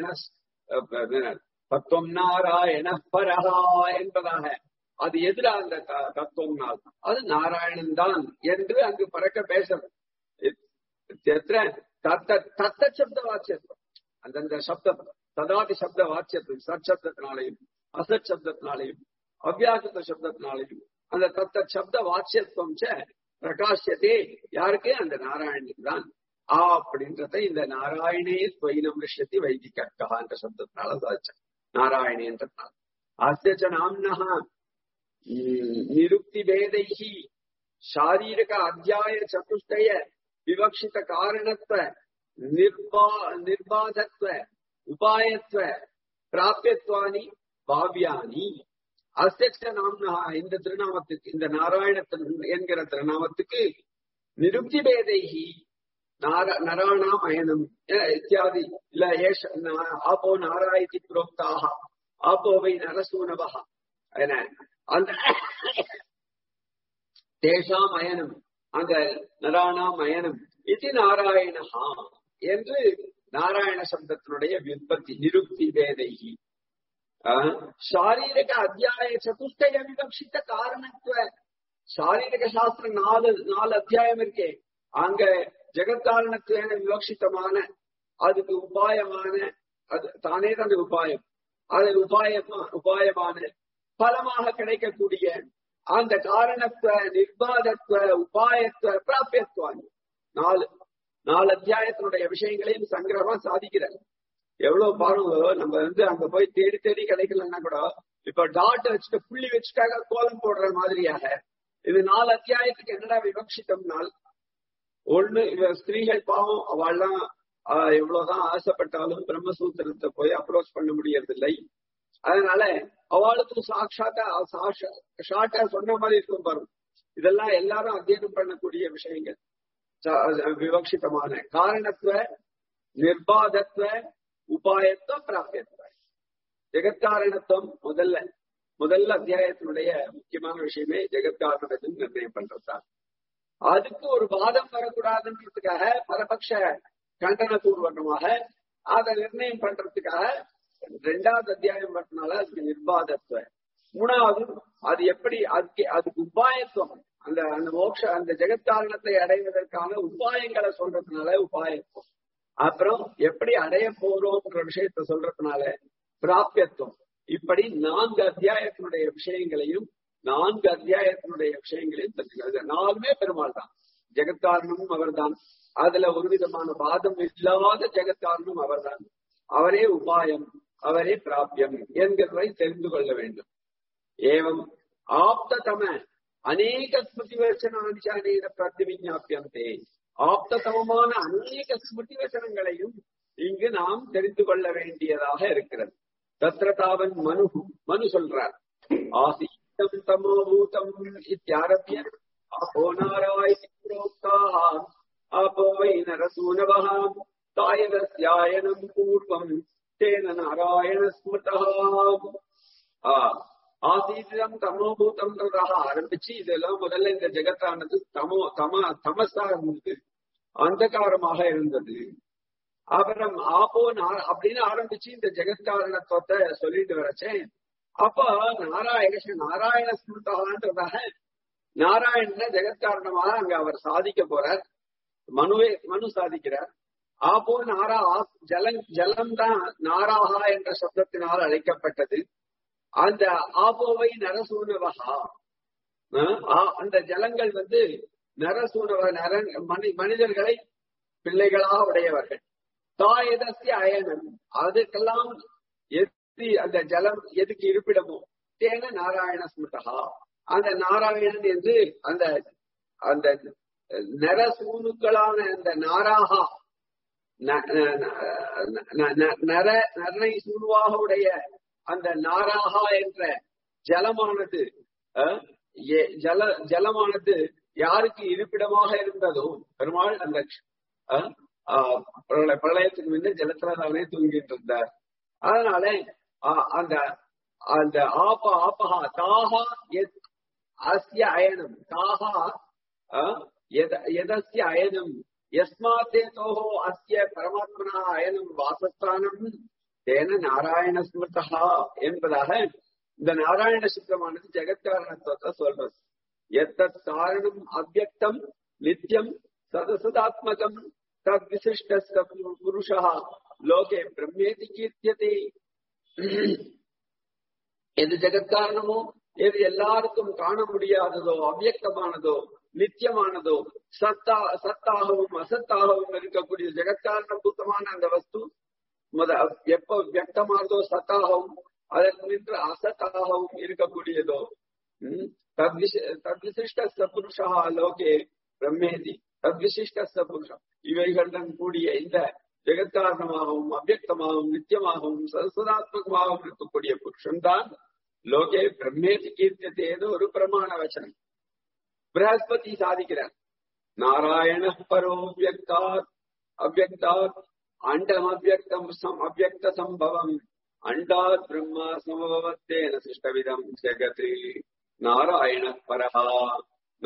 [SPEAKER 1] தத்துவம் நாராயண பரஹா என்பதாக அது எதிரா அந்த த- தத்துவம்னால் அது நாராயணன் தான் என்று அங்கு பறக்க பேசணும் எத்திர தத்த தத்த சப்த வாட்சியத்துவம் அந்தந்த சப்தம் ததாதி சப்த வாட்சியத்துவம் சச்சப்தத்தினாலையும் அசத் சப்தத்தினாலையும் அவ்யாசத்த சப்தத்தினாலையும் அந்த தத்த சப்த வாட்சியத்துவம் ச பிரகாசியதே யாருக்கு அந்த நாராயணனுக்கு தான் ஆ அப்படின்றத இந்த நாராயணே ஸ்வயினம் விஷயத்தி வைதிகா என்ற சப்தத்தினால சாதிச்சான் நாராயணேன்றதுனால அஸ்ய நாம்னஹ நிருக்தி வேதைஹி ಶಾರೀರಿಕ ಅಧ್ಯಾಯ ಚತುಷ್ಟಯ ವಿವಕ್ಷಿತ ಕಾರಣತ್ವ ನಿರ್ಬಾ ನಿರ್ಬಾಧತ್ವ ಉಪಾಯತ್ವ பிராபியத்வானி பாவ்யானி அஸ்ய நாம்னா இந்த திருநாமத்துக்கு இந்த நாராயணத்தின் என்கிற திருநாமத்துக்கு நிருப்தி பேதைகி நார நராணாம் அயனம் அஹ், இத்தியாதி இல்ல ஏஷ நா- ஆப்போ நாராயதி புரோக்தாக ஆப்போவை நரசூனவா என அந்த தேஷாம் அயனம் அந்த நராணாம் அயனம் இது நாராயணஹா என்று நாராயண சப்தத்தினுடைய விற்பத்தி நிருப்தி வேதைகி ಶಾರೀರಿಕ ಅಧ್ಯಾಯ ಚತುಷ್ಟಯ ವಿವಕ್ಷಿತ ಕಾರಣತ್ವ ಶಾರೀರಿಕ ಶಾಸ್ತ್ರ நாலு நாலு அத்தியாயம் இருக்கே அங்க ஜெகத்காரணத்துவ விவக்ஷித்தமான அதுக்கு உபாயமான அது தானே தான் அந்த உபாயம் அது உபாயமா உபாயமான பலமாக கிடைக்கக்கூடிய அந்த காரணத்துவ நிர்வாகத்துவ உபாயத்துவ பிராபியத்துவம் நாலு நாலு அத்தியாயத்தினுடைய விஷயங்களையும் சங்கிரமா சாதிக்கிறார் எவ்வளவு பாருங்க நம்ம வந்து அங்க போய் தேடி தேடி கிடைக்கலன்னா கூட இப்ப டாட் வச்சுட்டு புள்ளி வச்சுட்டாக கோலம் போடுற மாதிரியாக இது நாலு அத்தியாயத்துக்கு என்னடா விவக்ஷித்தம் நாள் ஒண்ணு ஸ்திரீகள் பாவம் அவள்லாம் எவ்வளவுதான் ஆசைப்பட்டாலும் பிரம்மசூத்திரத்தை போய் அப்ரோச் பண்ண முடியறதில்லை அதனால அவளுக்கும் சாட்சாத்தா ஷார்ட்டா சொன்ன மாதிரி இருக்கும் பாருங்க இதெல்லாம் எல்லாரும் அத்தியனம் பண்ணக்கூடிய விஷயங்கள் விவக்ஷிதமான காரணத்துவ நிர்பாதத்துவ உபாயத்துவ பிராபியத்துவ ஜெகத்காரணத்துவம் முதல்ல முதல்ல அத்தியாயத்தினுடைய முக்கியமான விஷயமே ஜெகத்காரணத்தை நிர்ணயம் பண்றதுதான் அதுக்கு ஒரு வாதம் வரக்கூடாதுன்றதுக்காக பரபக்ஷ கண்டன பூர்வகமாக அதை நிர்ணயம் பண்றதுக்காக ரெண்டாவது அத்தியாயம் வரதுனால அதுக்கு நிர்வாதத்துவ மூணாவது அது எப்படி அதுக்கு அதுக்கு உபாயத்துவம் அந்த அந்த மோட்ச அந்த ஜெகத்காரணத்தை அடைவதற்கான உபாயங்களை சொல்றதுனால உபாயத்துவம் அப்புறம் எப்படி அடைய போறோம்ன்ற விஷயத்த சொல்றதுனால பிராபியத்துவம் இப்படி நான்கு அத்தியாயத்தினுடைய விஷயங்களையும் நான்கு அத்தியாயத்தினுடைய விஷயங்களையும் தெரிஞ்சுக்கிறது நாலுமே பெருமாள் தான் ஜெகத்காரணமும் அவர்தான் அதுல ஒரு விதமான வாதம் இல்லாத ஜெகத்காரணம் அவர்தான் அவரே உபாயம் அவரே பிராபியம் என்கிறதை தெரிந்து கொள்ள வேண்டும் ஏவம் ஆப்ததம அநேக ஸ்மிருதி வச்சனானிச்சானேன பிரதிவிஞ்ஞாபியந்தே ஆப்ததமமான அநேக ஸ்மிருதி வச்சனங்களையும் இங்கு நாம் தெரிந்து கொள்ள வேண்டியதாக இருக்கிறது தத்ர தாவன் மனு மனு சொல்றார் ஆசீத்தம் தமோபூதம் இத்தியாரபிய அப்போ நாராய புரோக்தாக அப்போ வை நரசூனவகாம் தாயதஸ்யாயனம் பூர்வம் தேன நாராயண ஸ்மிருதா ஆசீதம் தமோபூதம்ன்றதாக ஆரம்பிச்சு இதெல்லாம் முதல்ல இந்த ஜெகத்தானது தமோ தம தமசா இருந்தது அந்தகாரமாக இருந்தது அப்புறம் ஆப்போ அப்படின்னு ஆரம்பிச்சு இந்த ஜெகத்காரணத்துவத்தை சொல்லிட்டு வரச்சேன் அப்ப நாராயண நாராயண ஸ்மிருதான்றதாக நாராயண ஜெகத்காரணமாக அங்க அவர் சாதிக்க போறார் மனுவே மனு சாதிக்கிறார் ஆப்போ நாரா ஜலம் ஜலம் தான் நாராகா என்ற சப்தத்தினால் அழைக்கப்பட்டது அந்த ஆபோவை நரசூனவகா அந்த ஜலங்கள் வந்து நரசூனவ நரன் மனிதர்களை பிள்ளைகளாக உடையவர்கள் தாயதஸ்ய அயனம் அதுக்கெல்லாம் எது அந்த ஜலம் எதுக்கு இருப்பிடமோ தேன நாராயண ஸ்மிருதா அந்த நாராயணன் என்று அந்த அந்த நரசூனுக்களான அந்த நாராகா நர நரை சூனுவாக உடைய அந்த நாராகா என்ற ஜலமானது ஜல ஜலமானது யாருக்கு இருப்பிடமாக இருந்ததோ பெருமாள் அந்த பிரளயத்துக்கு முன்ன ஜலத்துல தானே தூங்கிட்டு இருந்தார் அதனால அந்த அந்த ஆப ஆபஹா தாஹா அஸ்ய அயனம் தாஹா எதஸ்ய அயனம் யஸ்மாத்தேதோஹோ அஸ்ய பரமாத்மனா அயனம் வாசஸ்தானம் தேன நாராயண ஸ்மிருதா என்பதாக இந்த நாராயண சுத்தமானது ஜெகத்காரணத்துவத்தை சொல்றது எத்தத் காரணம் அவ்வக்தம் நித்தியம் சதசதாத்மகம் தத் விசிஷ்ட புருஷா லோகே பிரம்மேதி கீர்த்தியதே எது ஜெகத்காரணமோ எது எல்லாருக்கும் காண முடியாததோ அவ்வியக்தமானதோ நித்தியமானதோ சத்தா சத்தாகவும் அசத்தாகவும் இருக்கக்கூடிய ஜெகத்காரண பூத்தமான அந்த வஸ்து முத எப்ப வியக்தமானதோ சத்தாகவும் அதற்கு நின்று அசத்தாகவும் இருக்கக்கூடியதோ தத்விசிஷ்ட புருஷா லோகே பிரம்மேதி தத்விசிஷ்ட புருஷம் இவைகளுடன் கூடிய இந்த ஜெகத்காரணமாகவும் அவ்வக்தமாகவும் நித்தியமாகவும் சரஸ்வதாத்மகமாகவும் இருக்கக்கூடிய புருஷன் தான் லோகே பிரம்மேதி கீர்த்தத்தேன்னு ஒரு பிரமாண வச்சனம் பிரகஸ்பதி சாதிக்கிறார் நாராயண பரோ வியக்தாத் அவ்வக்தாத் அண்டம் அவ்வக்தம் அவ்வக்த சம்பவம் அண்டாத் பிரம்மா சமபவத்தேன சிஷ்டவிதம் ஜெகத் நாராயண பரஹா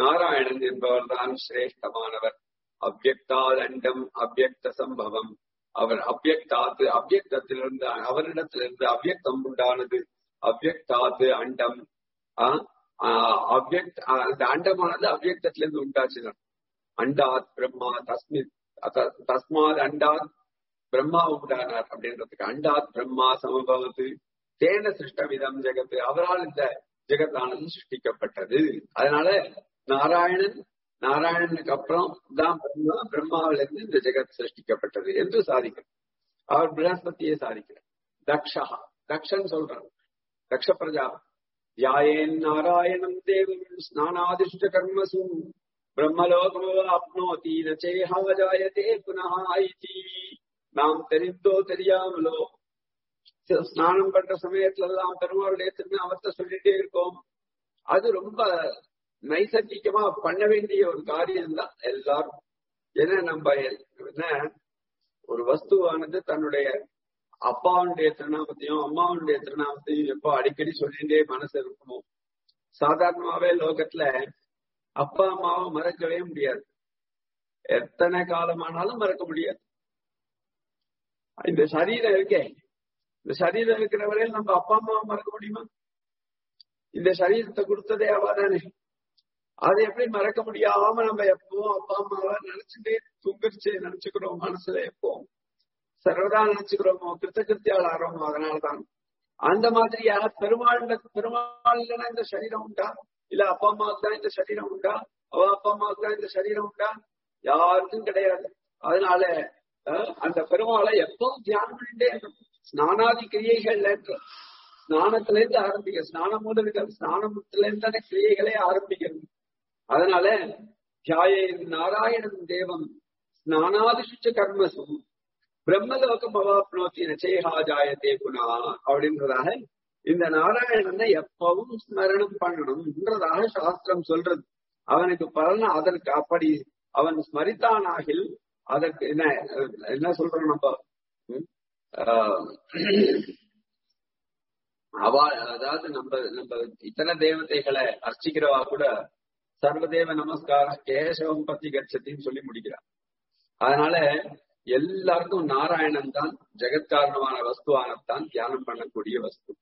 [SPEAKER 1] நாராயணன் என்பவர் தான் சிரேஷ்டமானவர் அவ்வக்தாத் அண்டம் அவ்வக்த சம்பவம் அவர் அவ்யக்தாத்து அவ்யக்தத்திலிருந்து அவரிடத்திலிருந்து அவ்யக்தம் உண்டானது அவ்யக்தாத்து அண்டம் அவ்யக்த் அந்த அண்டமானது அவ்யக்தத்திலிருந்து உண்டாச்சுதான் அண்டாத் பிரம்மா தஸ்மித் தஸ்மாத் அண்டாத் பிரம்மா உண்டானார் அப்படின்றதுக்கு அண்டாத் பிரம்மா சமபவத்து தேன சிருஷ்டவிதம் ஜெகத்து அவரால் இந்த ஜெகத்தானது சிருஷ்டிக்கப்பட்டது அதனால நாராயணன் நாராயணனுக்கு அப்புறம் தான் பிரம்மா பிரம்மாவிலிருந்து இந்த ஜெகத் சிருஷ்டிக்கப்பட்டது என்று சாதிக்கிறார் அவர் பிரகஸ்பதியை சாதிக்கிறார் தக்ஷா தக்ஷன் சொல்றார் தக்ஷ பிரஜா தியாயேன் நாராயணம் தேவம் ஸ்நானாதிஷ்ட கர்மசு பிரம்மலோகமோ ஆப்னோதி நச்சேஹா ஜாயதே புனः ஐதி நாம் தெரிந்தோ தெரியாமலோ ஸ்நானம் பண்ற சமயத்துல எல்லாம் பெருமாளுடைய திருநாமத்தை சொல்லிட்டே இருக்கோம் அது ரொம்ப நைசர்கிகமா பண்ண வேண்டிய ஒரு காரியம் தான் எல்லாரும் ஏன்னா நம்ம என்ன ஒரு வஸ்துவானது தன்னுடைய அப்பாவுடைய திருநாமத்தையும் அம்மாவுடைய திருநாமத்தையும் எப்போ அடிக்கடி சொல்லிட்டே மனசு இருக்குமோ சாதாரணமாவே லோகத்துல அப்பா அம்மாவை மறக்கவே முடியாது எத்தனை காலமானாலும் மறக்க முடியாது இந்த சரீரம் இருக்கே இந்த சரீரம் இருக்கிற வரையில் நம்ம அப்பா அம்மாவை மறக்க முடியுமா இந்த சரீரத்தை கொடுத்ததே அவாதானே அதை எப்படி மறக்க முடியாம நம்ம எப்பவும் அப்பா அம்மாவை நினைச்சுட்டே துங்கிருச்சு நினைச்சுக்கிறோம் மனசுல எப்பவும் சர்வதா நினைச்சுக்கிறோமோ கிருத்தகிருத்தியால் ஆறோமோ அதனாலதான் அந்த மாதிரி யார் பெருமாள் பெருமாள் இந்த சரீரம் உண்டா இல்ல அப்பா அம்மாவுக்கு தான் இந்த சரீரம் உண்டா அவ அப்பா அம்மாவுக்கு தான் இந்த சரீரம் உண்டா யாருக்கும் கிடையாது அதனால அந்த பெருமாளை எப்பவும் தியானம் பண்ணிட்டே ஸ்நானாதி கிரியைகள்ல ஸ்நானத்துல இருந்து ஆரம்பிக்க ஸ்நானம் முதல் ஸ்நானத்துல இருந்து தானே கிரியைகளே ஆரம்பிக்கிறது அதனால தியாய நாராயணன் தேவம் ஸ்நானாதிசுச்ச கர்மசும் பிரம்மலோகம் அவாப்னோத்தி நச்சேகா ஜாயத்தே புனா அப்படின்றதாக இந்த நாராயணனை எப்பவும் ஸ்மரணம் பண்ணணும்ன்றதாக சாஸ்திரம் சொல்றது அவனுக்கு பலன் அதற்கு அப்படி அவன் ஸ்மரித்தானாகில் அதற்கு என்ன என்ன சொல்றோம் நம்ம அவ அதாவது நம்ம நம்ம இத்தனை தேவதைகளை அர்ச்சிக்கிறவா கூட சர்வதேவ நமஸ்காரம் கேசவம் பத்தி கட்சத்தின்னு சொல்லி முடிக்கிறார் அதனால எல்லாருக்கும் நாராயணன் தான் ஜெகத்காரணமான வஸ்துவானத்தான் தியானம் பண்ணக்கூடிய வஸ்து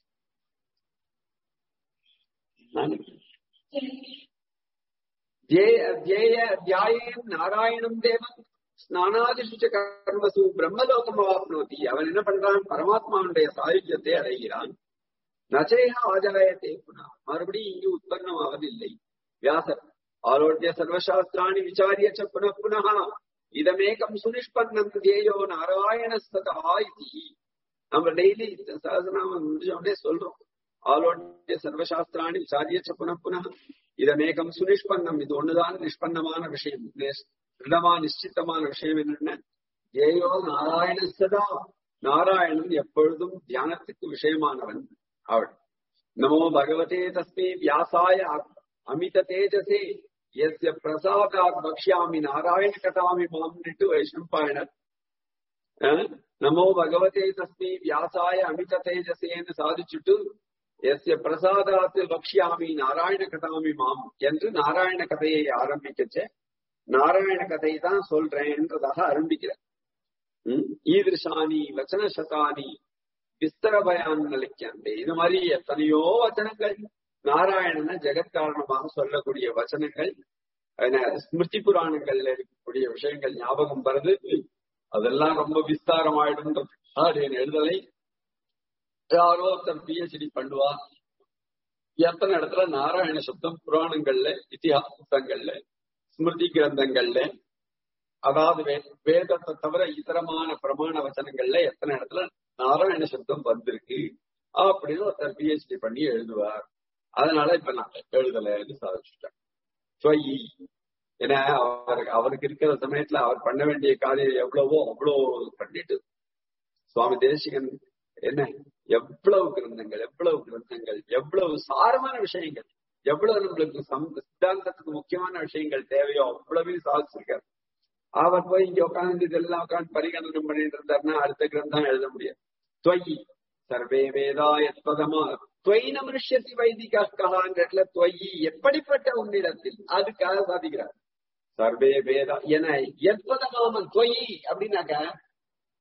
[SPEAKER 1] தியாயேன் நாராயணம் தேவன் ஸ்நானாதிசுச்ச கர்மசு பிரம்மலோகம் அவாப்னோதி அவன் என்ன பண்றான் பரமாத்மாவுடைய சாயுஜ்யத்தை அடைகிறான் நச்சேகா ஆஜாயத்தே புனா மறுபடியும் இங்கு உற்பத்தம் ஆவதில்லை வியாசர் ஆரோக்கிய சர்வசாஸ்திராணி விசாரிய ச புன புனः இதமேகம் சுனிஷ்பன்னம் தேயோ நாராயண சதா இது நம்ம டெய்லி சகசநாமம் முடிஞ்சோடனே சொல்றோம் ஆலோட்டிய சர்வசாஸ்திராணி விசாரிய ச புன புனः இதமேகம் சுனிஷ்பன்னம் இது ஒண்ணுதான் நிஷ்பன்னமான விஷயம் திருடமா நிச்சித்தமான விஷயம் என்னென்ன ஏயோ நாராயண சதா நாராயணன் எப்பொழுதும் தியானத்துக்கு விஷயமானவன் அவள் நமோ பகவதே தஸ்மே வியாசாய அமித தேஜசே எஸ்ய பிரசாதாத் பக்ஷ்யாமி நாராயண கதாமி மாம்னிட்டு வைஷ்ணம்பாயனர் நமோ பகவதே தஸ்மே வியாசாய அமித தேஜசேன்னு சாதிச்சுட்டு எஸ்ய பிரசாதாத்து பக்ஷ்யாமி நாராயண கதாமி மாம் என்று நாராயண கதையை ஆரம்பிக்கச்ச நாராயண கதை தான் சொல்றேன்றதாக ஆரம்பிக்கிறார் ஈதிருஷானி வச்சன சதானி விஸ்தர பயான் நிலைக்காண்டே இது மாதிரி எத்தனையோ வச்சனங்கள் நாராயணனை ஜெகத்காரணமாக சொல்லக்கூடிய வச்சனங்கள் ஸ்மிருதி புராணங்கள்ல இருக்கக்கூடிய விஷயங்கள் ஞாபகம் வருது அதெல்லாம் ரொம்ப விஸ்தாரமாயிடும் அப்படின்னு எழுதலை யாரோ ஒருத்தர் பிஹெச்டி பண்ணுவா எத்தனை இடத்துல நாராயண சப்தம் புராணங்கள்ல இத்திஹாசங்கள்ல ஸ்மிருதி கிரந்தங்கள்ல அதாவது வேதத்தை தவிர இதரமான பிரமாண வச்சனங்கள்ல எத்தனை இடத்துல நாராயண சப்தம் வந்திருக்கு அப்படின்னு ஒருத்தர் பிஹெச்டி பண்ணி எழுதுவார் அதனால இப்ப நான் எழுதலைன்னு சாதிச்சுட்டேன் சொய் ஏன்னா அவருக்கு அவருக்கு இருக்கிற சமயத்துல அவர் பண்ண வேண்டிய காரியம் எவ்வளவோ அவ்வளோ பண்ணிட்டு சுவாமி தேசிகன் என்ன எவ்வளவு கிரந்தங்கள் எவ்வளவு கிரந்தங்கள் எவ்வளவு சாரமான விஷயங்கள் எவ்வளவு நம்மளுக்கு சித்தாந்தத்துக்கு முக்கியமான விஷயங்கள் தேவையோ அவ்வளவு சாதிச்சிருக்காரு அவர் போய் இங்க உட்காந்து இதெல்லாம் உட்காந்து பரிகலனம் பண்ணிட்டு இருந்தாருன்னா அடுத்த கிரந்தம் எழுத முடியாது தொய் சர்வே வேதா எத்பதமா துவைன மனுஷத்தி வைதிகான்ற துவயி எப்படிப்பட்ட உன்னிடத்தில் அதுக்காக சாதிக்கிறார் சர்வே வேதா என எத்பதமாமன் துவயி அப்படின்னாக்க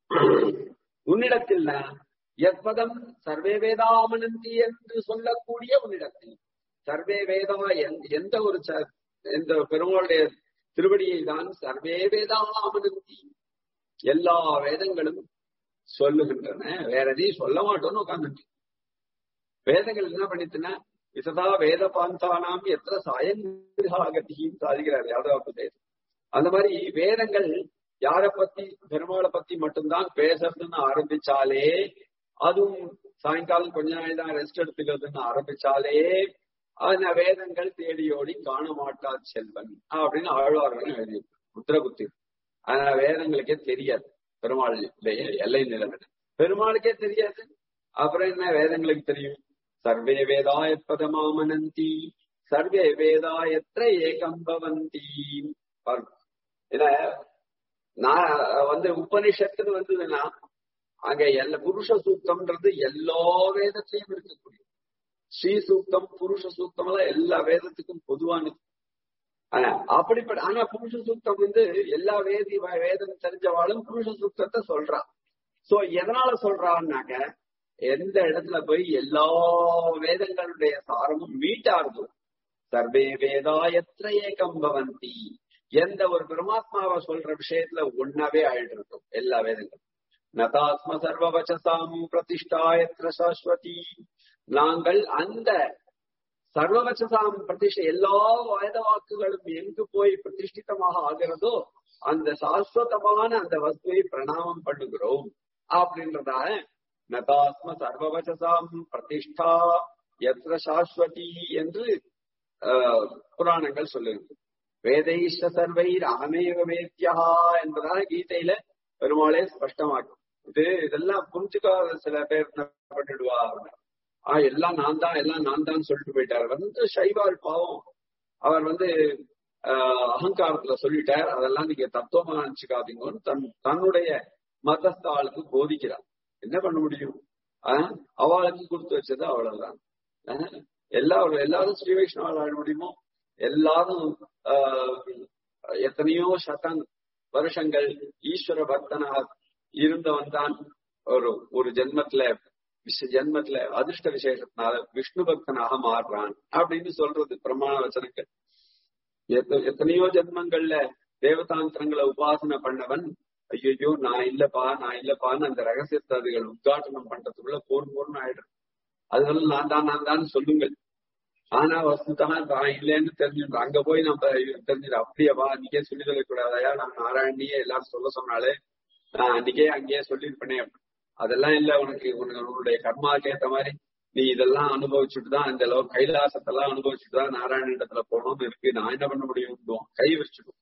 [SPEAKER 1] உன்னிடத்தில் எப்பதம் சர்வே வேதாமனந்தி என்று சொல்லக்கூடிய உன்னிடத்தில் சர்வே வேதா எந்த ஒரு எந்த பெருமாளுடைய திருவடியை தான் சர்வே வேதாமனந்தி எல்லா வேதங்களும் சொல்லுகின்றன வேற எதையும் சொல்ல மாட்டோம்னு உட்கார்ந்து வேதங்கள் என்ன பண்ணிட்டுனா விசதா வேத பாந்தானாம் எത്ര சாயங்கதின்னு சாதிக்கிறார் யாதவ அந்த மாதிரி வேதங்கள் யார பத்தி பெருமாளை பத்தி மட்டும்தான் பேசுறதுன்னு ஆரம்பிச்சாலே அதுவும் சாயங்காலம் கொஞ்ச நாள் தான் ரெஸ்ட் எடுத்துக்கிறதுன்னு ஆரம்பிச்சாலே அந்த வேதங்கள் தேடியோடி காண மாட்டார் செல்வன் அப்படின்னு ஆழ்வார்கள் எழுதி உத்தரகுத்தி ஆனா வேதங்களுக்கே தெரியாது பெருமாளுடைய எல்லை நிலைமை பெருமாளுக்கே தெரியாது அப்புறம் என்ன வேதங்களுக்கு தெரியும் சர்வே வேதா எப்பதமாமனந்தி சர்வே வேதா எத்த ஏகம் பவந்தி ஏன்னா நான் வந்து உபனிஷத்துன்னு வந்ததுன்னா அங்க எல்லா புருஷ சூக்தம்ன்றது எல்லா வேதத்திலையும் இருக்கக்கூடிய ஸ்ரீ சூக்தம் புருஷ சூக்தம் எல்லாம் எல்லா வேதத்துக்கும் பொதுவானது ஆனா அப்படிப்பட்ட ஆனா புருஷ சூக்தம் வந்து எல்லா வேதி வேதம் தெரிஞ்சவாளும் புருஷ சூக்தத்தை சொல்றான் சோ எதனால சொல்றான்னாக்க எந்த இடத்துல போய் எல்லா வேதங்களுடைய சாரமும் மீட்டாருதோ சர்வே வேதா எத்த ஏகம் பவந்தி எந்த ஒரு பரமாத்மாவை சொல்ற விஷயத்துல ஒன்னாவே ஆயிட்டு இருக்கும் எல்லா வேதங்களும் நதாத்ம சர்வவச்சசாம் பிரதிஷ்டா எத்திர சாஸ்வதி நாங்கள் அந்த சர்வவச்சசாம் பிரதிஷ்ட எல்லா வேத வாக்குகளும் எங்கு போய் பிரதிஷ்டிதமாக ஆகிறதோ அந்த சாஸ்வதமான அந்த வஸ்துவை பிரணாமம் பண்ணுகிறோம் அப்படின்றதாக நதாத்ம சர்வவச்சசாம் பிரதிஷ்டா எத்திர சாஸ்வதி என்று புராணங்கள் சொல்லுகிறது வேதைஷ்ட சர்வைர் அகமேவ வேத்யா என்பதாக கீதையில பெருமாளே ஸ்பஷ்டமாக்கும் இது இதெல்லாம் புரிஞ்சுக்காத சில பேர் பண்ணிடுவா ஆஹ் எல்லாம் நான் தான் எல்லாம் நான் தான் சொல்லிட்டு போயிட்டார் வந்து சைவால் பாவம் அவர் வந்து ஆஹ் அகங்காரத்துல சொல்லிட்டார் அதெல்லாம் நீங்க தத்துவமா நினைச்சுக்காதீங்கன்னு தன் தன்னுடைய மதஸ்தாளுக்கு போதிக்கிறார் என்ன பண்ண முடியும் ஆஹ் அவளுக்கு கொடுத்து வச்சது அவ்வளவுதான் எல்லாரும் எல்லாரும் ஸ்ரீ வைஷ்ணவால் ஆட முடியுமோ எல்லாரும் எத்தனையோ சதன் வருஷங்கள் ஈஸ்வர பக்தனாக இருந்தவன் தான் ஒரு ஒரு ஜென்மத்துல ஜென்மத்துல அதிர்ஷ்ட விசேஷத்தினால விஷ்ணு பக்தனாக மாறுறான் அப்படின்னு சொல்றது பிரமாண வச்சனங்கள் எத்தனையோ ஜென்மங்கள்ல தேவதாந்திரங்களை உபாசனை பண்ணவன் ஐயோ நான் இல்லப்பா நான் இல்லப்பான்னு அந்த ரகசியத்தை அதுகள் உத்காட்டனம் பண்றதுக்குள்ள போர் போர்னு ஆயிடுறேன் அதுகள் நான் தான் நான் தான் சொல்லுங்கள் ஆனா வசுதான் தான் இல்லைன்னு தெரிஞ்சுட்டு அங்க போய் நம்ம தெரிஞ்சுட்டு அப்படியேவா அன்னைக்கே சொல்லி சொல்லக்கூடாதயா நான் நாராயணியே எல்லாரும் சொல்ல சொன்னாலே நான் அன்னைக்கே அங்கேயே சொல்லியிருப்பேனே அதெல்லாம் இல்ல உனக்கு உனக்கு உன்னுடைய கர்மாக்கு ஏத்த மாதிரி நீ இதெல்லாம் அனுபவிச்சுட்டு தான் இந்த அளவு கைலாசத்தெல்லாம் அனுபவிச்சுட்டு தான் நாராயணத்துல போகணும்னு இருக்கு நான் என்ன பண்ண முடியும் கை வச்சுடும்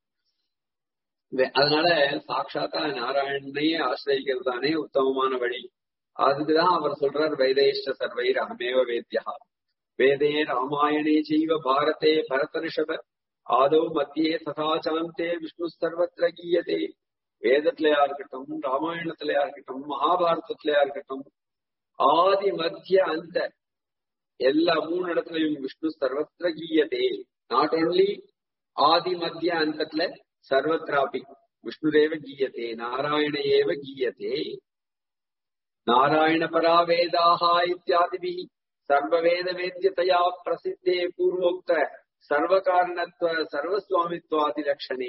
[SPEAKER 1] அதனால சாட்சாத்தா நாராயணனையே ஆசிரியக்கிறது தானே உத்தமமான வழி அதுக்குதான் அவர் சொல்றார் வைதேஷ்ட சர்வைர் அகமேவ வேத்யா வேதே ராமாயணே செய்வ பாரதே பரதரிஷப ஆதோ மத்தியே ததாச்சாந்தே விஷ்ணு சர்வத்திர கீயதே வேதத்திலயா இருக்கட்டும் ராமாயணத்திலயா இருக்கட்டும் மகாபாரதத்திலயா இருக்கட்டும் ஆதி மத்திய அந்த எல்லா மூணு இடத்துலயும் விஷ்ணு சர்வத்திர கீயதே நாட் ஓன்லி ஆதி மத்திய அந்தத்துல சர்வத்ராபி விஷ்ணுரேவ கீயத்தே நாராயண ஏவ கீயத்தே நாராயண பரா வேதாக இத்தியாதிபி சர்வவேத வேத்தியதையா பிரசித்தே பூர்வோக்த சர்வகாரணத்துவ சர்வசுவாமித்வாதி லட்சணே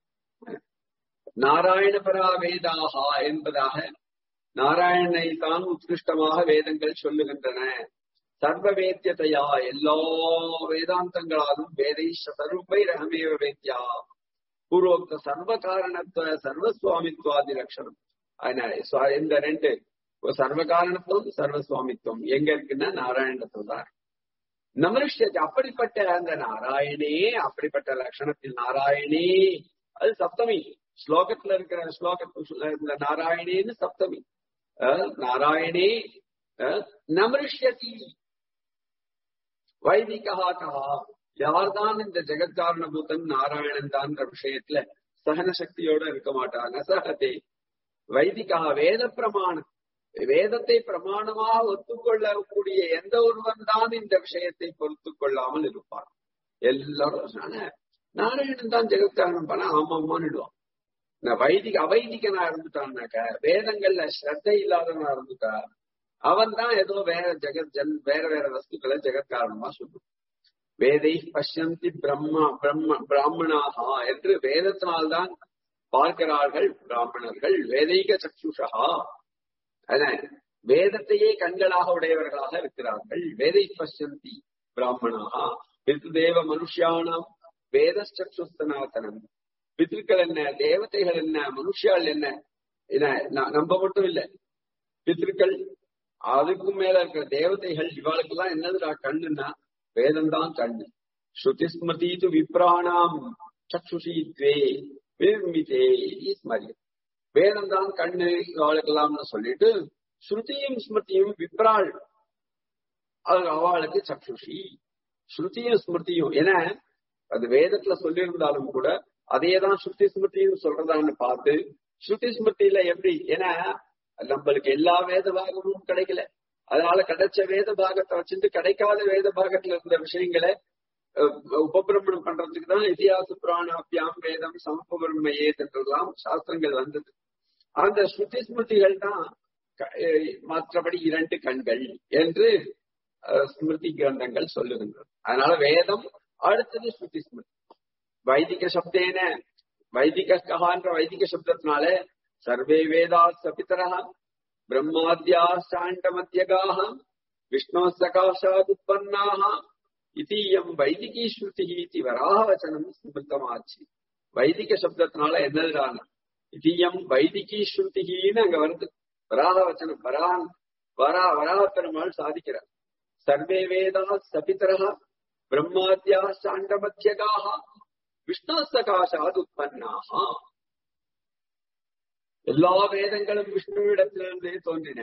[SPEAKER 1] நாராயணபரா வேதாக என்பதாக நாராயணனை தான் உத்கிருஷ்டமாக வேதங்கள் சொல்லுகின்றன சர்வ வேத்தியதையா எல்லா வேதாந்தங்களாலும் வேதைஷ சர்வை ரகமேவ வேத்யா பூர்வோக்த சர்வ காரணத்துவ சர்வசுவாமித்வாதி லட்சணம் அதனால இந்த ரெண்டு சர்வ காரணத்துவம் சர்வசுவாமித்துவம் எங்க இருக்குன்னா நாராயணத்துல தான் நமருஷ்யத்தை அப்படிப்பட்ட அந்த நாராயணே அப்படிப்பட்ட லட்சணத்தில் நாராயணே அது சப்தமி ஸ்லோகத்துல இருக்கிற ஸ்லோகத்துல இந்த நாராயணேன்னு சப்தமி நாராயணே நமருஷ்யதி வைதிகா கஹா யார்தான் இந்த ஜெகத்காரணபூதன் நாராயணன் தான்ற விஷயத்துல சகன சக்தியோட இருக்க மாட்டாங்க சகதே வைதிகா வேத பிரமாணம் வேதத்தை பிரமாணமாக ஒத்துக்கொள்ளக்கூடிய எந்த ஒருவன் தான் இந்த விஷயத்தை பொறுத்து கொள்ளாமல் இருப்பான் எல்லாரும் நாராயணன் தான் ஜெகத்காரணம் பண்ண ஆமாமான்னுடுவான் நான் வைதிக அவைதிகனா இருந்துட்டான்னாக்க வேதங்கள்ல ஸ்ரத்தை இல்லாதவனா இருந்துட்டா அவன் தான் ஏதோ வேற ஜெகத் ஜன் வேற வேற வஸ்துக்களை ஜெகத் காரணமா சொல்லும் வேதை பஷ்யந்தி பிரம்மா பிரம்ம பிராமணாகா என்று வேதத்தினால்தான் பார்க்கிறார்கள் பிராமணர்கள் வேதைக சக்ஷுஷா வேதத்தையே கண்களாக உடையவர்களாக இருக்கிறார்கள் வேதை பஷ்யந்தி பிராமணாகா பித்ருதேவ மனுஷியானாம் வேத சக்ஷுஸ்தனாத்தனம் பித்ருக்கள் என்ன தேவதைகள் என்ன மனுஷியால் என்ன என்ன நம்ப மட்டும் இல்ல பித்ருக்கள் அதுக்கும் மேல இருக்கிற தேவதைகள் இவாளுக்கெல்லாம் என்னதுடா கண்ணுன்னா வேதம் தான் கண்ணு ஸ்ருதி ஸ்மிருதி து விப்ராணாம் சக்ஷுஷி துவே விர்மிதே ஸ்மரி வேதம் தான் கண்ணு இவாளுக்கெல்லாம்னு சொல்லிட்டு ஸ்ருதியும் ஸ்மிருதியும் விப்ராள் அது அவளுக்கு சக்ஷுஷி ஸ்ருதியும் ஸ்மிருதியும் ஏன்னா அது வேதத்துல சொல்லியிருந்தாலும் கூட அதேதான் ஸ்ருதி ஸ்மிருதியும் சொல்றதான்னு பார்த்து ஸ்ருதி ஸ்மிருதியில எப்படி ஏன்னா நம்மளுக்கு எல்லா வேத பாகமும் கிடைக்கல அதனால கிடைச்ச வேத பாகத்தை வச்சுட்டு கிடைக்காத வேத பாகத்துல இருந்த விஷயங்களை உபபிரமணம் பண்றதுக்கு தான் இதிகாச புராணாபியாம் வேதம் சமபபிரமையே என்றெல்லாம் சாஸ்திரங்கள் வந்தது அந்த ஸ்ருதி ஸ்மிருதிகள் தான் மற்றபடி இரண்டு கண்கள் என்று ஸ்மிருதி கிரந்தங்கள் சொல்லுகின்றன அதனால வேதம் அடுத்தது ஸ்ருதி ஸ்மிருதி வைதிக சப்தேன வைதிக கஹான்ற வைதிக சப்தத்தினால சர்வே வேதா சபிதரா பிரம்மாத்யாஷ்டாண்டமத்தியகாக விஷ்ணோ சகாஷாதுப்பன்னாக இதீயம் வைதிகி ஸ்ருதி இது வராவச்சனம் ஸ்மிருத்தமாச்சு வைதிக சப்தத்தினால என்னதுடான இதீயம் வைதிகி ஸ்ருதின்னு அங்க வருது வராக வச்சனம் வரான் வரா வராக பெருமாள் சாதிக்கிறார் சர்வே வேதா சபிதரா பிரம்மாத்யாஷ்டாண்டமத்தியகாக விஷ்ணு சகாஷாத் உற்பன்னாக எல்லா வேதங்களும் விஷ்ணுவிடத்திலிருந்தே தோன்றின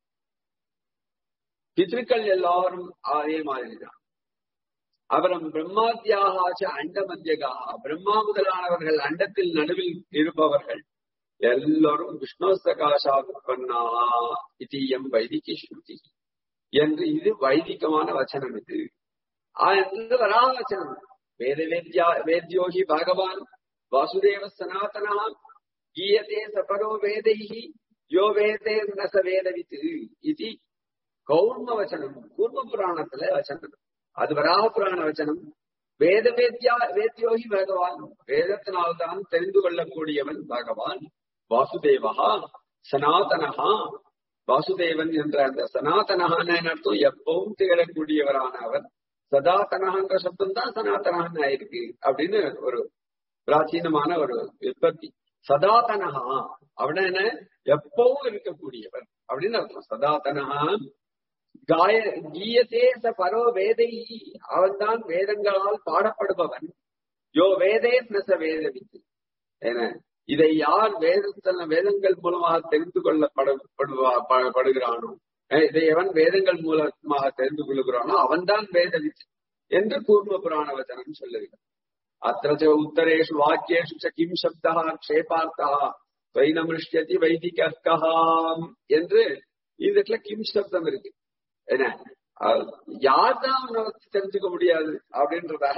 [SPEAKER 1] பித்ருக்கள் எல்லாரும் அதே மாதிரிதான் அப்புறம் பிரம்மாத்தியாகாச்ச அண்ட மத்தியகா பிரம்மா முதலானவர்கள் அண்டத்தில் நடுவில் இருப்பவர்கள் எல்லாரும் விஷ்ணு சகாஷா உற்பன்னா இதீயம் வைதிகி ஸ்ருதி என்று இது வைதிகமான வச்சனம் இது என்று வரா வச்சனம் வேத வேத்யா வேத்யோகி பகவான் வாசுதேவ சனாதனா கீயதே சபரோ வேதைஹி யோ வேதே ந ச வேதவித் இது கௌர்ம வச்சனம் கூர்ம புராணத்துல வச்சனம் அது வராக புராண வச்சனம் வேத வேத்யா வேத்யோகி பகவான் வேதத்தினால்தான் தெரிந்து கொள்ளக்கூடியவன் பகவான் வாசுதேவா சனாதனஹா வாசுதேவன் என்ற அந்த சனாதனஹான அர்த்தம் எப்பவும் திகழக்கூடியவரான அவர் சதாதனஹான்ற சப்தம் தான் சனாதனஹான் ஆயிருக்கு அப்படின்னு ஒரு பிராச்சீனமான ஒரு உற்பத்தி சதாதனஹா அப்படின்னா என்ன எப்பவும் இருக்கக்கூடியவர் அப்படின்னு அர்த்தம் சதாதனஹா காய கீயத்தே ச பரோ வேதை அவன் தான் வேதங்களால் பாடப்படுபவன் யோ வேதே நச வேதவித்து என இதை யார் வேதத்தன வேதங்கள் மூலமாக தெரிந்து கொள்ளப்படுகிறானோ இதை எவன் வேதங்கள் மூலமாக தெரிந்து கொள்ளுகிறானோ அவன்தான் வேதவித்து என்று கூர்ம புராண வச்சனம் சொல்லுகிறார் அத்த உத்தரேஷு வாக்கியேஷு ச கிம் சப்தா க்ஷேபார்த்தா வைனமிருஷ்யதி வைதிகாம் என்று இதுல கிம் சப்தம் இருக்கு என்ன யார்தான் தெரிஞ்சுக்க முடியாது அப்படின்றதாக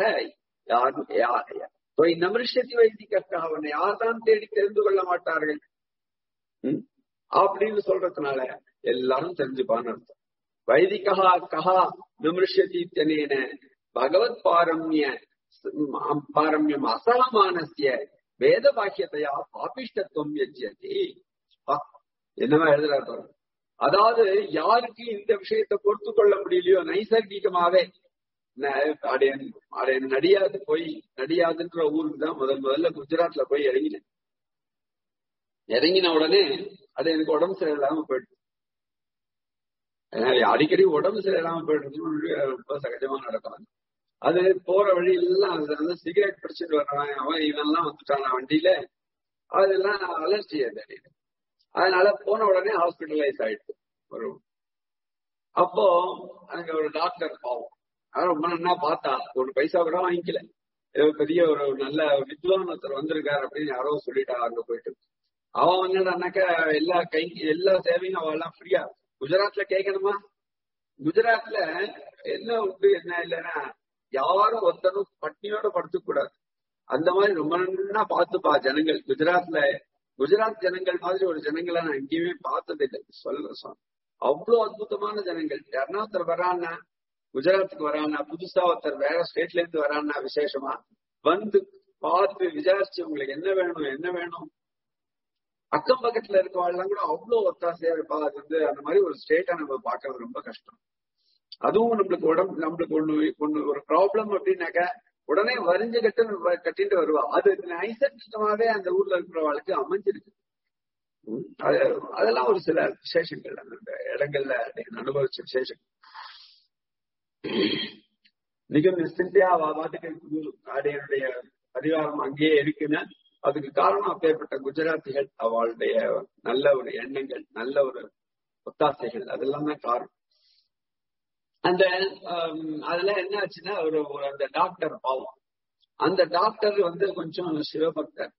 [SPEAKER 1] நமிருஷ்யத்தி வைதிகாக அவனை யார்தான் தேடி தெரிந்து கொள்ள மாட்டார்கள் அப்படின்னு சொல்றதுனால எல்லாரும் தெரிஞ்சுப்பான்னு அர்த்தம் வைதிகா கஹா நிமிருஷ்யதி இத்தனேன பகவத் பாரம்ய பாரம்யம் அசகமானசிய வேத பாக்கியத்தையா பாபிஷ்டத்துவம் எஜ்ஜதி என்னவா எழுதுறாரு அதாவது யாருக்கு இந்த விஷயத்தை பொறுத்து கொள்ள முடியலையோ நைசர்கிகமாவே நடியாது போய் நடியாதுன்ற ஊருக்கு தான் முதல் முதல்ல குஜராத்ல போய் இறங்கினேன் இறங்கின உடனே அது எனக்கு உடம்பு சரியில்லாம போயிடுச்சு அடிக்கடி உடம்பு சரியில்லாம போயிடுறது ரொம்ப சகஜமா நடக்கும் அது போற வழி எல்லாம் வந்து சிகரெட் பிடிச்சிட்டு வர்றவன் அவன் இவன்லாம் வந்துட்டான் வண்டியில அதெல்லாம் அலர்ஜி அது அதனால போன உடனே ஹாஸ்பிட்டலைஸ் ஆயிடுச்சு ஒரு அப்போ அங்க ஒரு டாக்டர் பாவம் அவன் ரொம்ப நல்லா பார்த்தா ஒரு பைசா கூட வாங்கிக்கல ஏதோ பெரிய ஒரு நல்ல வித்வான் ஒருத்தர் வந்திருக்காரு அப்படின்னு யாரோ சொல்லிட்டா அங்க போயிட்டு அவன் என்னடானாக்கா எல்லா கை எல்லா சேவையும் அவன் எல்லாம் ஃப்ரீயா குஜராத்ல கேட்கணுமா குஜராத்ல என்ன உண்டு என்ன இல்லைன்னா யாரும் ஒருத்தரும் பட்னியோட படுத்துக்க கூடாது அந்த மாதிரி ரொம்ப நல்லா பார்த்துப்பா ஜனங்கள் குஜராத்ல குஜராத் ஜனங்கள் மாதிரி ஒரு ஜனங்களை நான் எங்கேயுமே பார்த்தது இல்லை சொல்ல சொல் அவ்வளவு அற்புதமான ஜனங்கள் யாருன்னா ஒருத்தர் வரான்னா குஜராத்துக்கு வரான்னா புதுசா ஒருத்தர் வேற ஸ்டேட்ல இருந்து வரான்னா விசேஷமா வந்து பார்த்து விசாரிச்சு உங்களுக்கு என்ன வேணும் என்ன வேணும் அக்கம் பக்கத்துல இருக்கவாள்லாம் கூட அவ்வளவு ஒத்தாசையா இருப்பா அது வந்து அந்த மாதிரி ஒரு ஸ்டேட்டை நம்ம பாக்குறது ரொம்ப கஷ்டம் அதுவும் நம்மளுக்கு உடம்பு நம்மளுக்கு ஒண்ணு ஒண்ணு ஒரு ப்ராப்ளம் அப்படின்னாக்க உடனே வரிஞ்சு கட்டு கட்டிட்டு வருவா அது நைசர்கிகமாவே அந்த ஊர்ல இருக்கிறவளுக்கு அமைஞ்சிருக்கு அதெல்லாம் ஒரு சில விசேஷங்கள் அந்த இடங்கள்ல அனுபவிச்ச விசேஷங்கள் மிக நிச்சயத்தையா பாட்டுக்கு ஆடையனுடைய அதிகாரம் அங்கேயே இருக்குன்னு அதுக்கு காரணம் அப்பேற்பட்ட குஜராத்திகள் அவளுடைய நல்ல ஒரு எண்ணங்கள் நல்ல ஒரு ஒத்தாசைகள் அதெல்லாம் தான் காரணம் அந்த அதுல என்ன ஆச்சுன்னா ஒரு அந்த டாக்டர் பாவம் அந்த டாக்டர் வந்து கொஞ்சம் சிவபக்தர்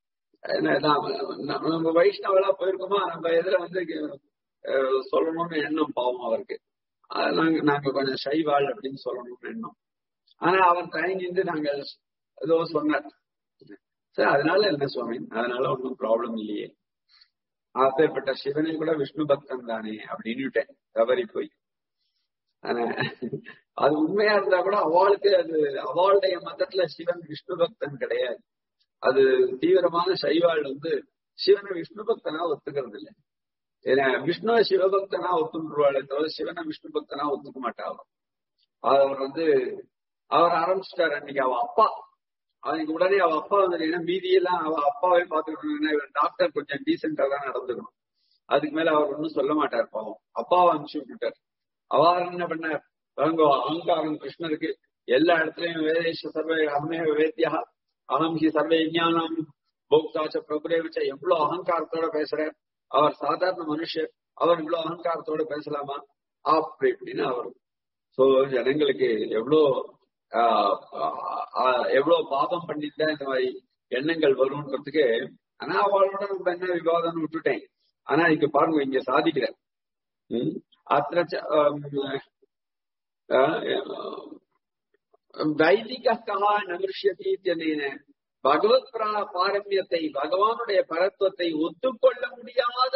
[SPEAKER 1] நம்ம வைஷ்ணவலா போயிருக்கோமா நம்ம எதுல வந்து சொல்லணும்னு எண்ணம் பாவம் அவருக்கு நாங்க நாங்க கொஞ்சம் சைவாள் அப்படின்னு சொல்லணும்னு எண்ணம் ஆனா அவர் தயங்கிட்டு நாங்க ஏதோ சொன்னார் சரி அதனால என்ன சுவாமி அதனால ஒன்றும் ப்ராப்ளம் இல்லையே அப்பேற்பட்ட சிவனை கூட விஷ்ணு பக்தன் தானே அப்படின்னுட்டேன் தவறி போய் ஆனா அது உண்மையா இருந்தா கூட அவளுக்கு அது அவளுடைய மதத்துல சிவன் விஷ்ணு பக்தன் கிடையாது அது தீவிரமான சைவாள் வந்து சிவனை விஷ்ணு பக்தனா ஒத்துக்கிறது இல்லை ஏன்னா விஷ்ணுவ சிவபக்தனா ஒத்துருவாளே தவிர சிவனை விஷ்ணு பக்தனா ஒத்துக்க மாட்டாள் அவர் வந்து அவர் ஆரம்பிச்சிட்டாரு அன்னைக்கு அவ அப்பா அவனுக்கு உடனே அவ அப்பா வந்து ஏன்னா மீதியெல்லாம் அவ அப்பாவே பாத்துக்கணும் டாக்டர் கொஞ்சம் டீசெண்டா தான் நடந்துக்கணும் அதுக்கு மேல அவர் ஒன்னும் சொல்ல மாட்டார் பாவம் அப்பாவை அனுப்பிச்சு விட்டுட்டார் அவர் என்ன பண்ணார் பாருங்க அகங்காரம் கிருஷ்ணருக்கு எல்லா இடத்துலயும் வேதேஷ சர்வே அம்மே வேத்தியா அகம் ஹி சர்வே விஞ்ஞானம் போக்தாச்ச பிரபுரே வச்ச எவ்வளவு அகங்காரத்தோட பேசுறார் அவர் சாதாரண மனுஷர் அவர் இவ்வளவு அகங்காரத்தோட பேசலாமா அப்படி இப்படின்னு அவர் சோ ஜனங்களுக்கு எவ்வளோ எவ்வளவு பாபம் பண்ணிட்டா இந்த மாதிரி எண்ணங்கள் வரும்ன்றதுக்கு ஆனா அவளோட நம்ம என்ன விவாதம்னு விட்டுட்டேன் ஆனா இங்க பாருங்க இங்க சாதிக்கிறேன் அத்த வைதிக கஹா நமிருஷ்யதி பகவத் பாரமியத்தை பகவானுடைய பரத்துவத்தை ஒத்துக்கொள்ள முடியாத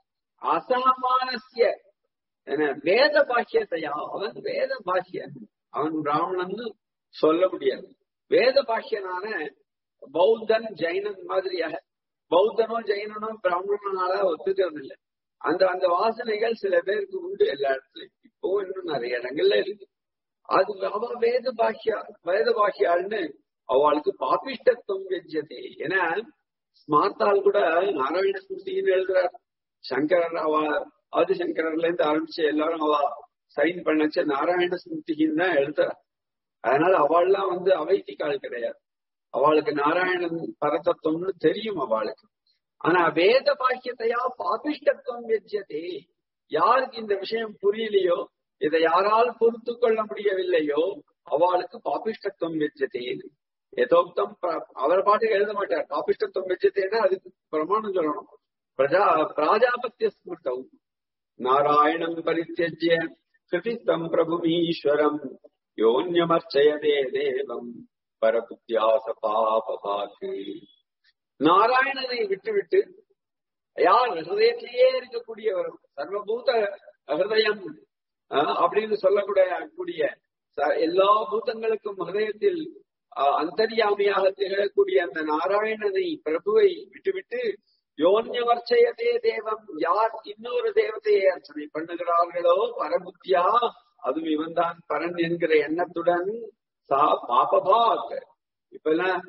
[SPEAKER 1] அசமானசிய வேத பாஷ்யத்தையா அவன் வேத பாஷ்யன் அவன் பிராமணன் சொல்ல முடியாது வேத பாஷ்யனான பௌத்தன் ஜெயினன் மாதிரியாக பௌத்தனோ ஜெயினனோ பிராமணனால ஒத்துக்கிறது இல்லை அந்த அந்த வாசனைகள் சில பேருக்கு உண்டு எல்லா இடத்துலயும் இப்போ இன்னும் நிறைய இடங்கள்ல இருக்கு அது அவ வேத பாஷ்யா வேத பாஷ்யாள்னு அவளுக்கு பாபிஷ்டத்துவம் வெஜ்ஜதே ஏன்னா ஸ்மார்த்தால் கூட நாராயண ஸ்மிருதின்னு எழுதுறார் சங்கரர் அவ ஆதிசங்கரர்ல இருந்து ஆரம்பிச்சு எல்லாரும் அவ சைன் பண்ணச்ச நாராயண ஸ்மிருதின்னு தான் எழுதுறார் அதனால அவள்லாம் வந்து அவைத்திகால் கிடையாது அவளுக்கு நாராயணன் பரதத்துவம்னு தெரியும் அவளுக்கு ஆனா வேத பாக்கியத்தையா பாபிஷ்டத்துவம் வெஜ்யதே யாருக்கு இந்த விஷயம் புரியலையோ இதை யாரால் பொறுத்து கொள்ள முடியவில்லையோ அவளுக்கு பாபிஷ்டத்துவம் வெஜ்யதே எதோக்தம் அவர் பாட்டுக்கு எழுத மாட்டார் பாபிஷ்டத்துவம் வெஜ்யத்தேன்னா அதுக்கு பிரமாணம் சொல்லணும் பிரஜா பிராஜாபத்திய ஸ்மிருத்தம் நாராயணம் பரித்தியஜ்ய கிருதித்தம் பிரபுமீஸ்வரம் யோன்யமர்ச்சயதே தேவம் பரபுத்தியாச பாபபாக்கு நாராயணனை விட்டுவிட்டு யார் ஹிருதயத்திலேயே இருக்கக்கூடியவர் சர்வபூத ஹிருதயம் அப்படின்னு சொல்லக்கூடிய கூடிய எல்லா பூதங்களுக்கும் ஹிருதயத்தில் அந்தரியாமியாக திகழக்கூடிய அந்த நாராயணனை பிரபுவை விட்டுவிட்டு யோன்யவர்ச்சயதே தேவம் யார் இன்னொரு தேவதையை அர்ச்சனை பண்ணுகிறார்களோ பரபுத்தியா அதுவும் இவன் தான் பரன் என்கிற எண்ணத்துடன் சா பாபபாக் இப்ப எல்லாம்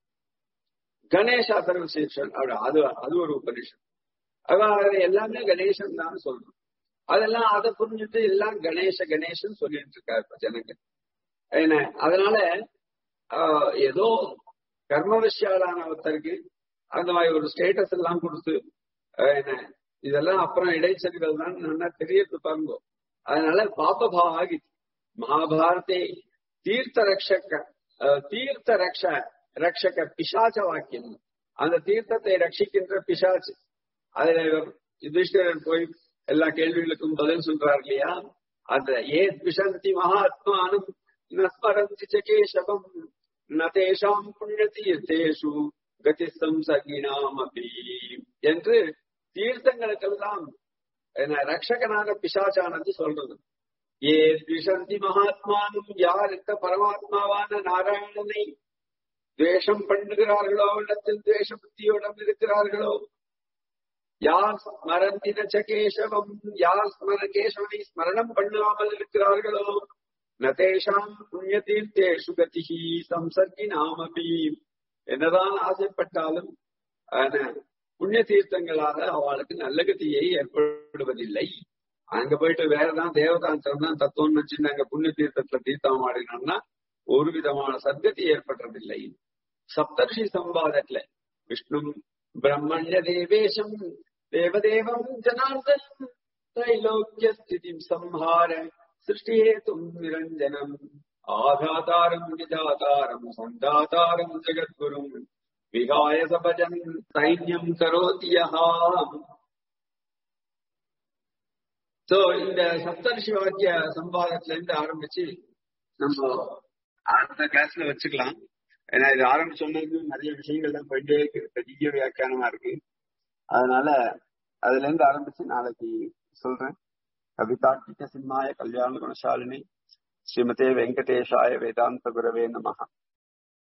[SPEAKER 1] கணேசா சர்வசேஷன் அது அது ஒரு உபனிஷம் அதான் எல்லாமே கணேசன் தான் சொல்லணும் அதெல்லாம் அதை புரிஞ்சுட்டு எல்லாம் கணேச கணேசன் சொல்லிட்டு இருக்காரு இப்ப ஜனங்கள் என்ன அதனால ஏதோ கர்மவிஷயாலான ஒருத்தருக்கு அந்த மாதிரி ஒரு ஸ்டேட்டஸ் எல்லாம் கொடுத்து என்ன இதெல்லாம் அப்புறம் இடைச்சல்கள் தான் நல்லா தெரியறது பாருங்க அதனால பாப்பபா ஆகி மகாபாரதே தீர்த்த ரக்ஷக தீர்த்த ரக்ஷ ரக்ஷக பிசாச்ச வாக்கியம் அந்த தீர்த்தத்தை ரட்சிக்கின்ற பிசாச்சு அதுல யுதிஷ்டரன் போய் எல்லா கேள்விகளுக்கும் பதில் சொல்றார் இல்லையா அந்த ஏ பிசந்தி மகாத்மானம் நஸ்மரந்தி கேசவம் நதேஷாம் புண்ணியதீர்த்தேஷு கதி சம்சகினாம் அபி என்று தீர்த்தங்களுக்கெல்லாம் என்ன ரட்சகனான பிசாச்சானது சொல்றது ஏ திஷந்தி மகாத்மானும் யார் இந்த பரமாத்மாவான நாராயணனை துவேஷம் பண்ணுகிறார்களோ இடத்தில் துவேஷ புத்தியோடம் இருக்கிறார்களோ யார் ஸ்மரந்தி நச்ச கேசவம் யார் ஸ்மர கேசவனை ஸ்மரணம் பண்ணாமல் இருக்கிறார்களோ நதேஷாம் புண்ணிய தீர்த்தேஷு கதிஹி சம்சர்கி நாமபி என்னதான் ஆசைப்பட்டாலும் புண்ணிய தீர்த்தங்களால அவளுக்கு நல்ல கதியை ஏற்படுவதில்லை அங்க போயிட்டு வேறதான் தேவதாந்திரம் தான் தத்துவம் வச்சு நாங்க புண்ணிய தீர்த்தத்துல தீர்த்தம் ஆடினோம்னா ஒரு விதமான சத்கதி ஏற்படுறதில்லை சப்தர்ஷி சம்பாதத்துல விஷ்ணு பிரம்மண்ய தேவேஷம் தேவதேவம் ஜனார்தனம் தைலோக்கிய ஸ்திதி சம்ஹார சிருஷ்டிஹேதும் நிரஞ்சனம் ஆதாதாரம் விதாதாரம் சந்தாதாரம் ஜெகத்குரும் விகாய சபஜன் சைன்யம் கரோதி யஹா சோ இந்த சப்தர்ஷி வாக்கிய சம்பாதத்துல இருந்து ஆரம்பிச்சு நம்ம அடுத்த கிளாஸ்ல வச்சுக்கலாம் ஏன்னா இது ஆரம்பிச்சோன்னு நிறைய விஷயங்கள் தான் போயிட்டே இருக்கு பெரிய வியாக்கியானமா இருக்கு அதனால அதுல இருந்து ஆரம்பிச்சு நாளைக்கு சொல்றேன் கவிதார்த்திக சிம்மாய கல்யாண குணசாலினி ஸ்ரீமதே வெங்கடேஷாய வேதாந்த குரவே நமஹா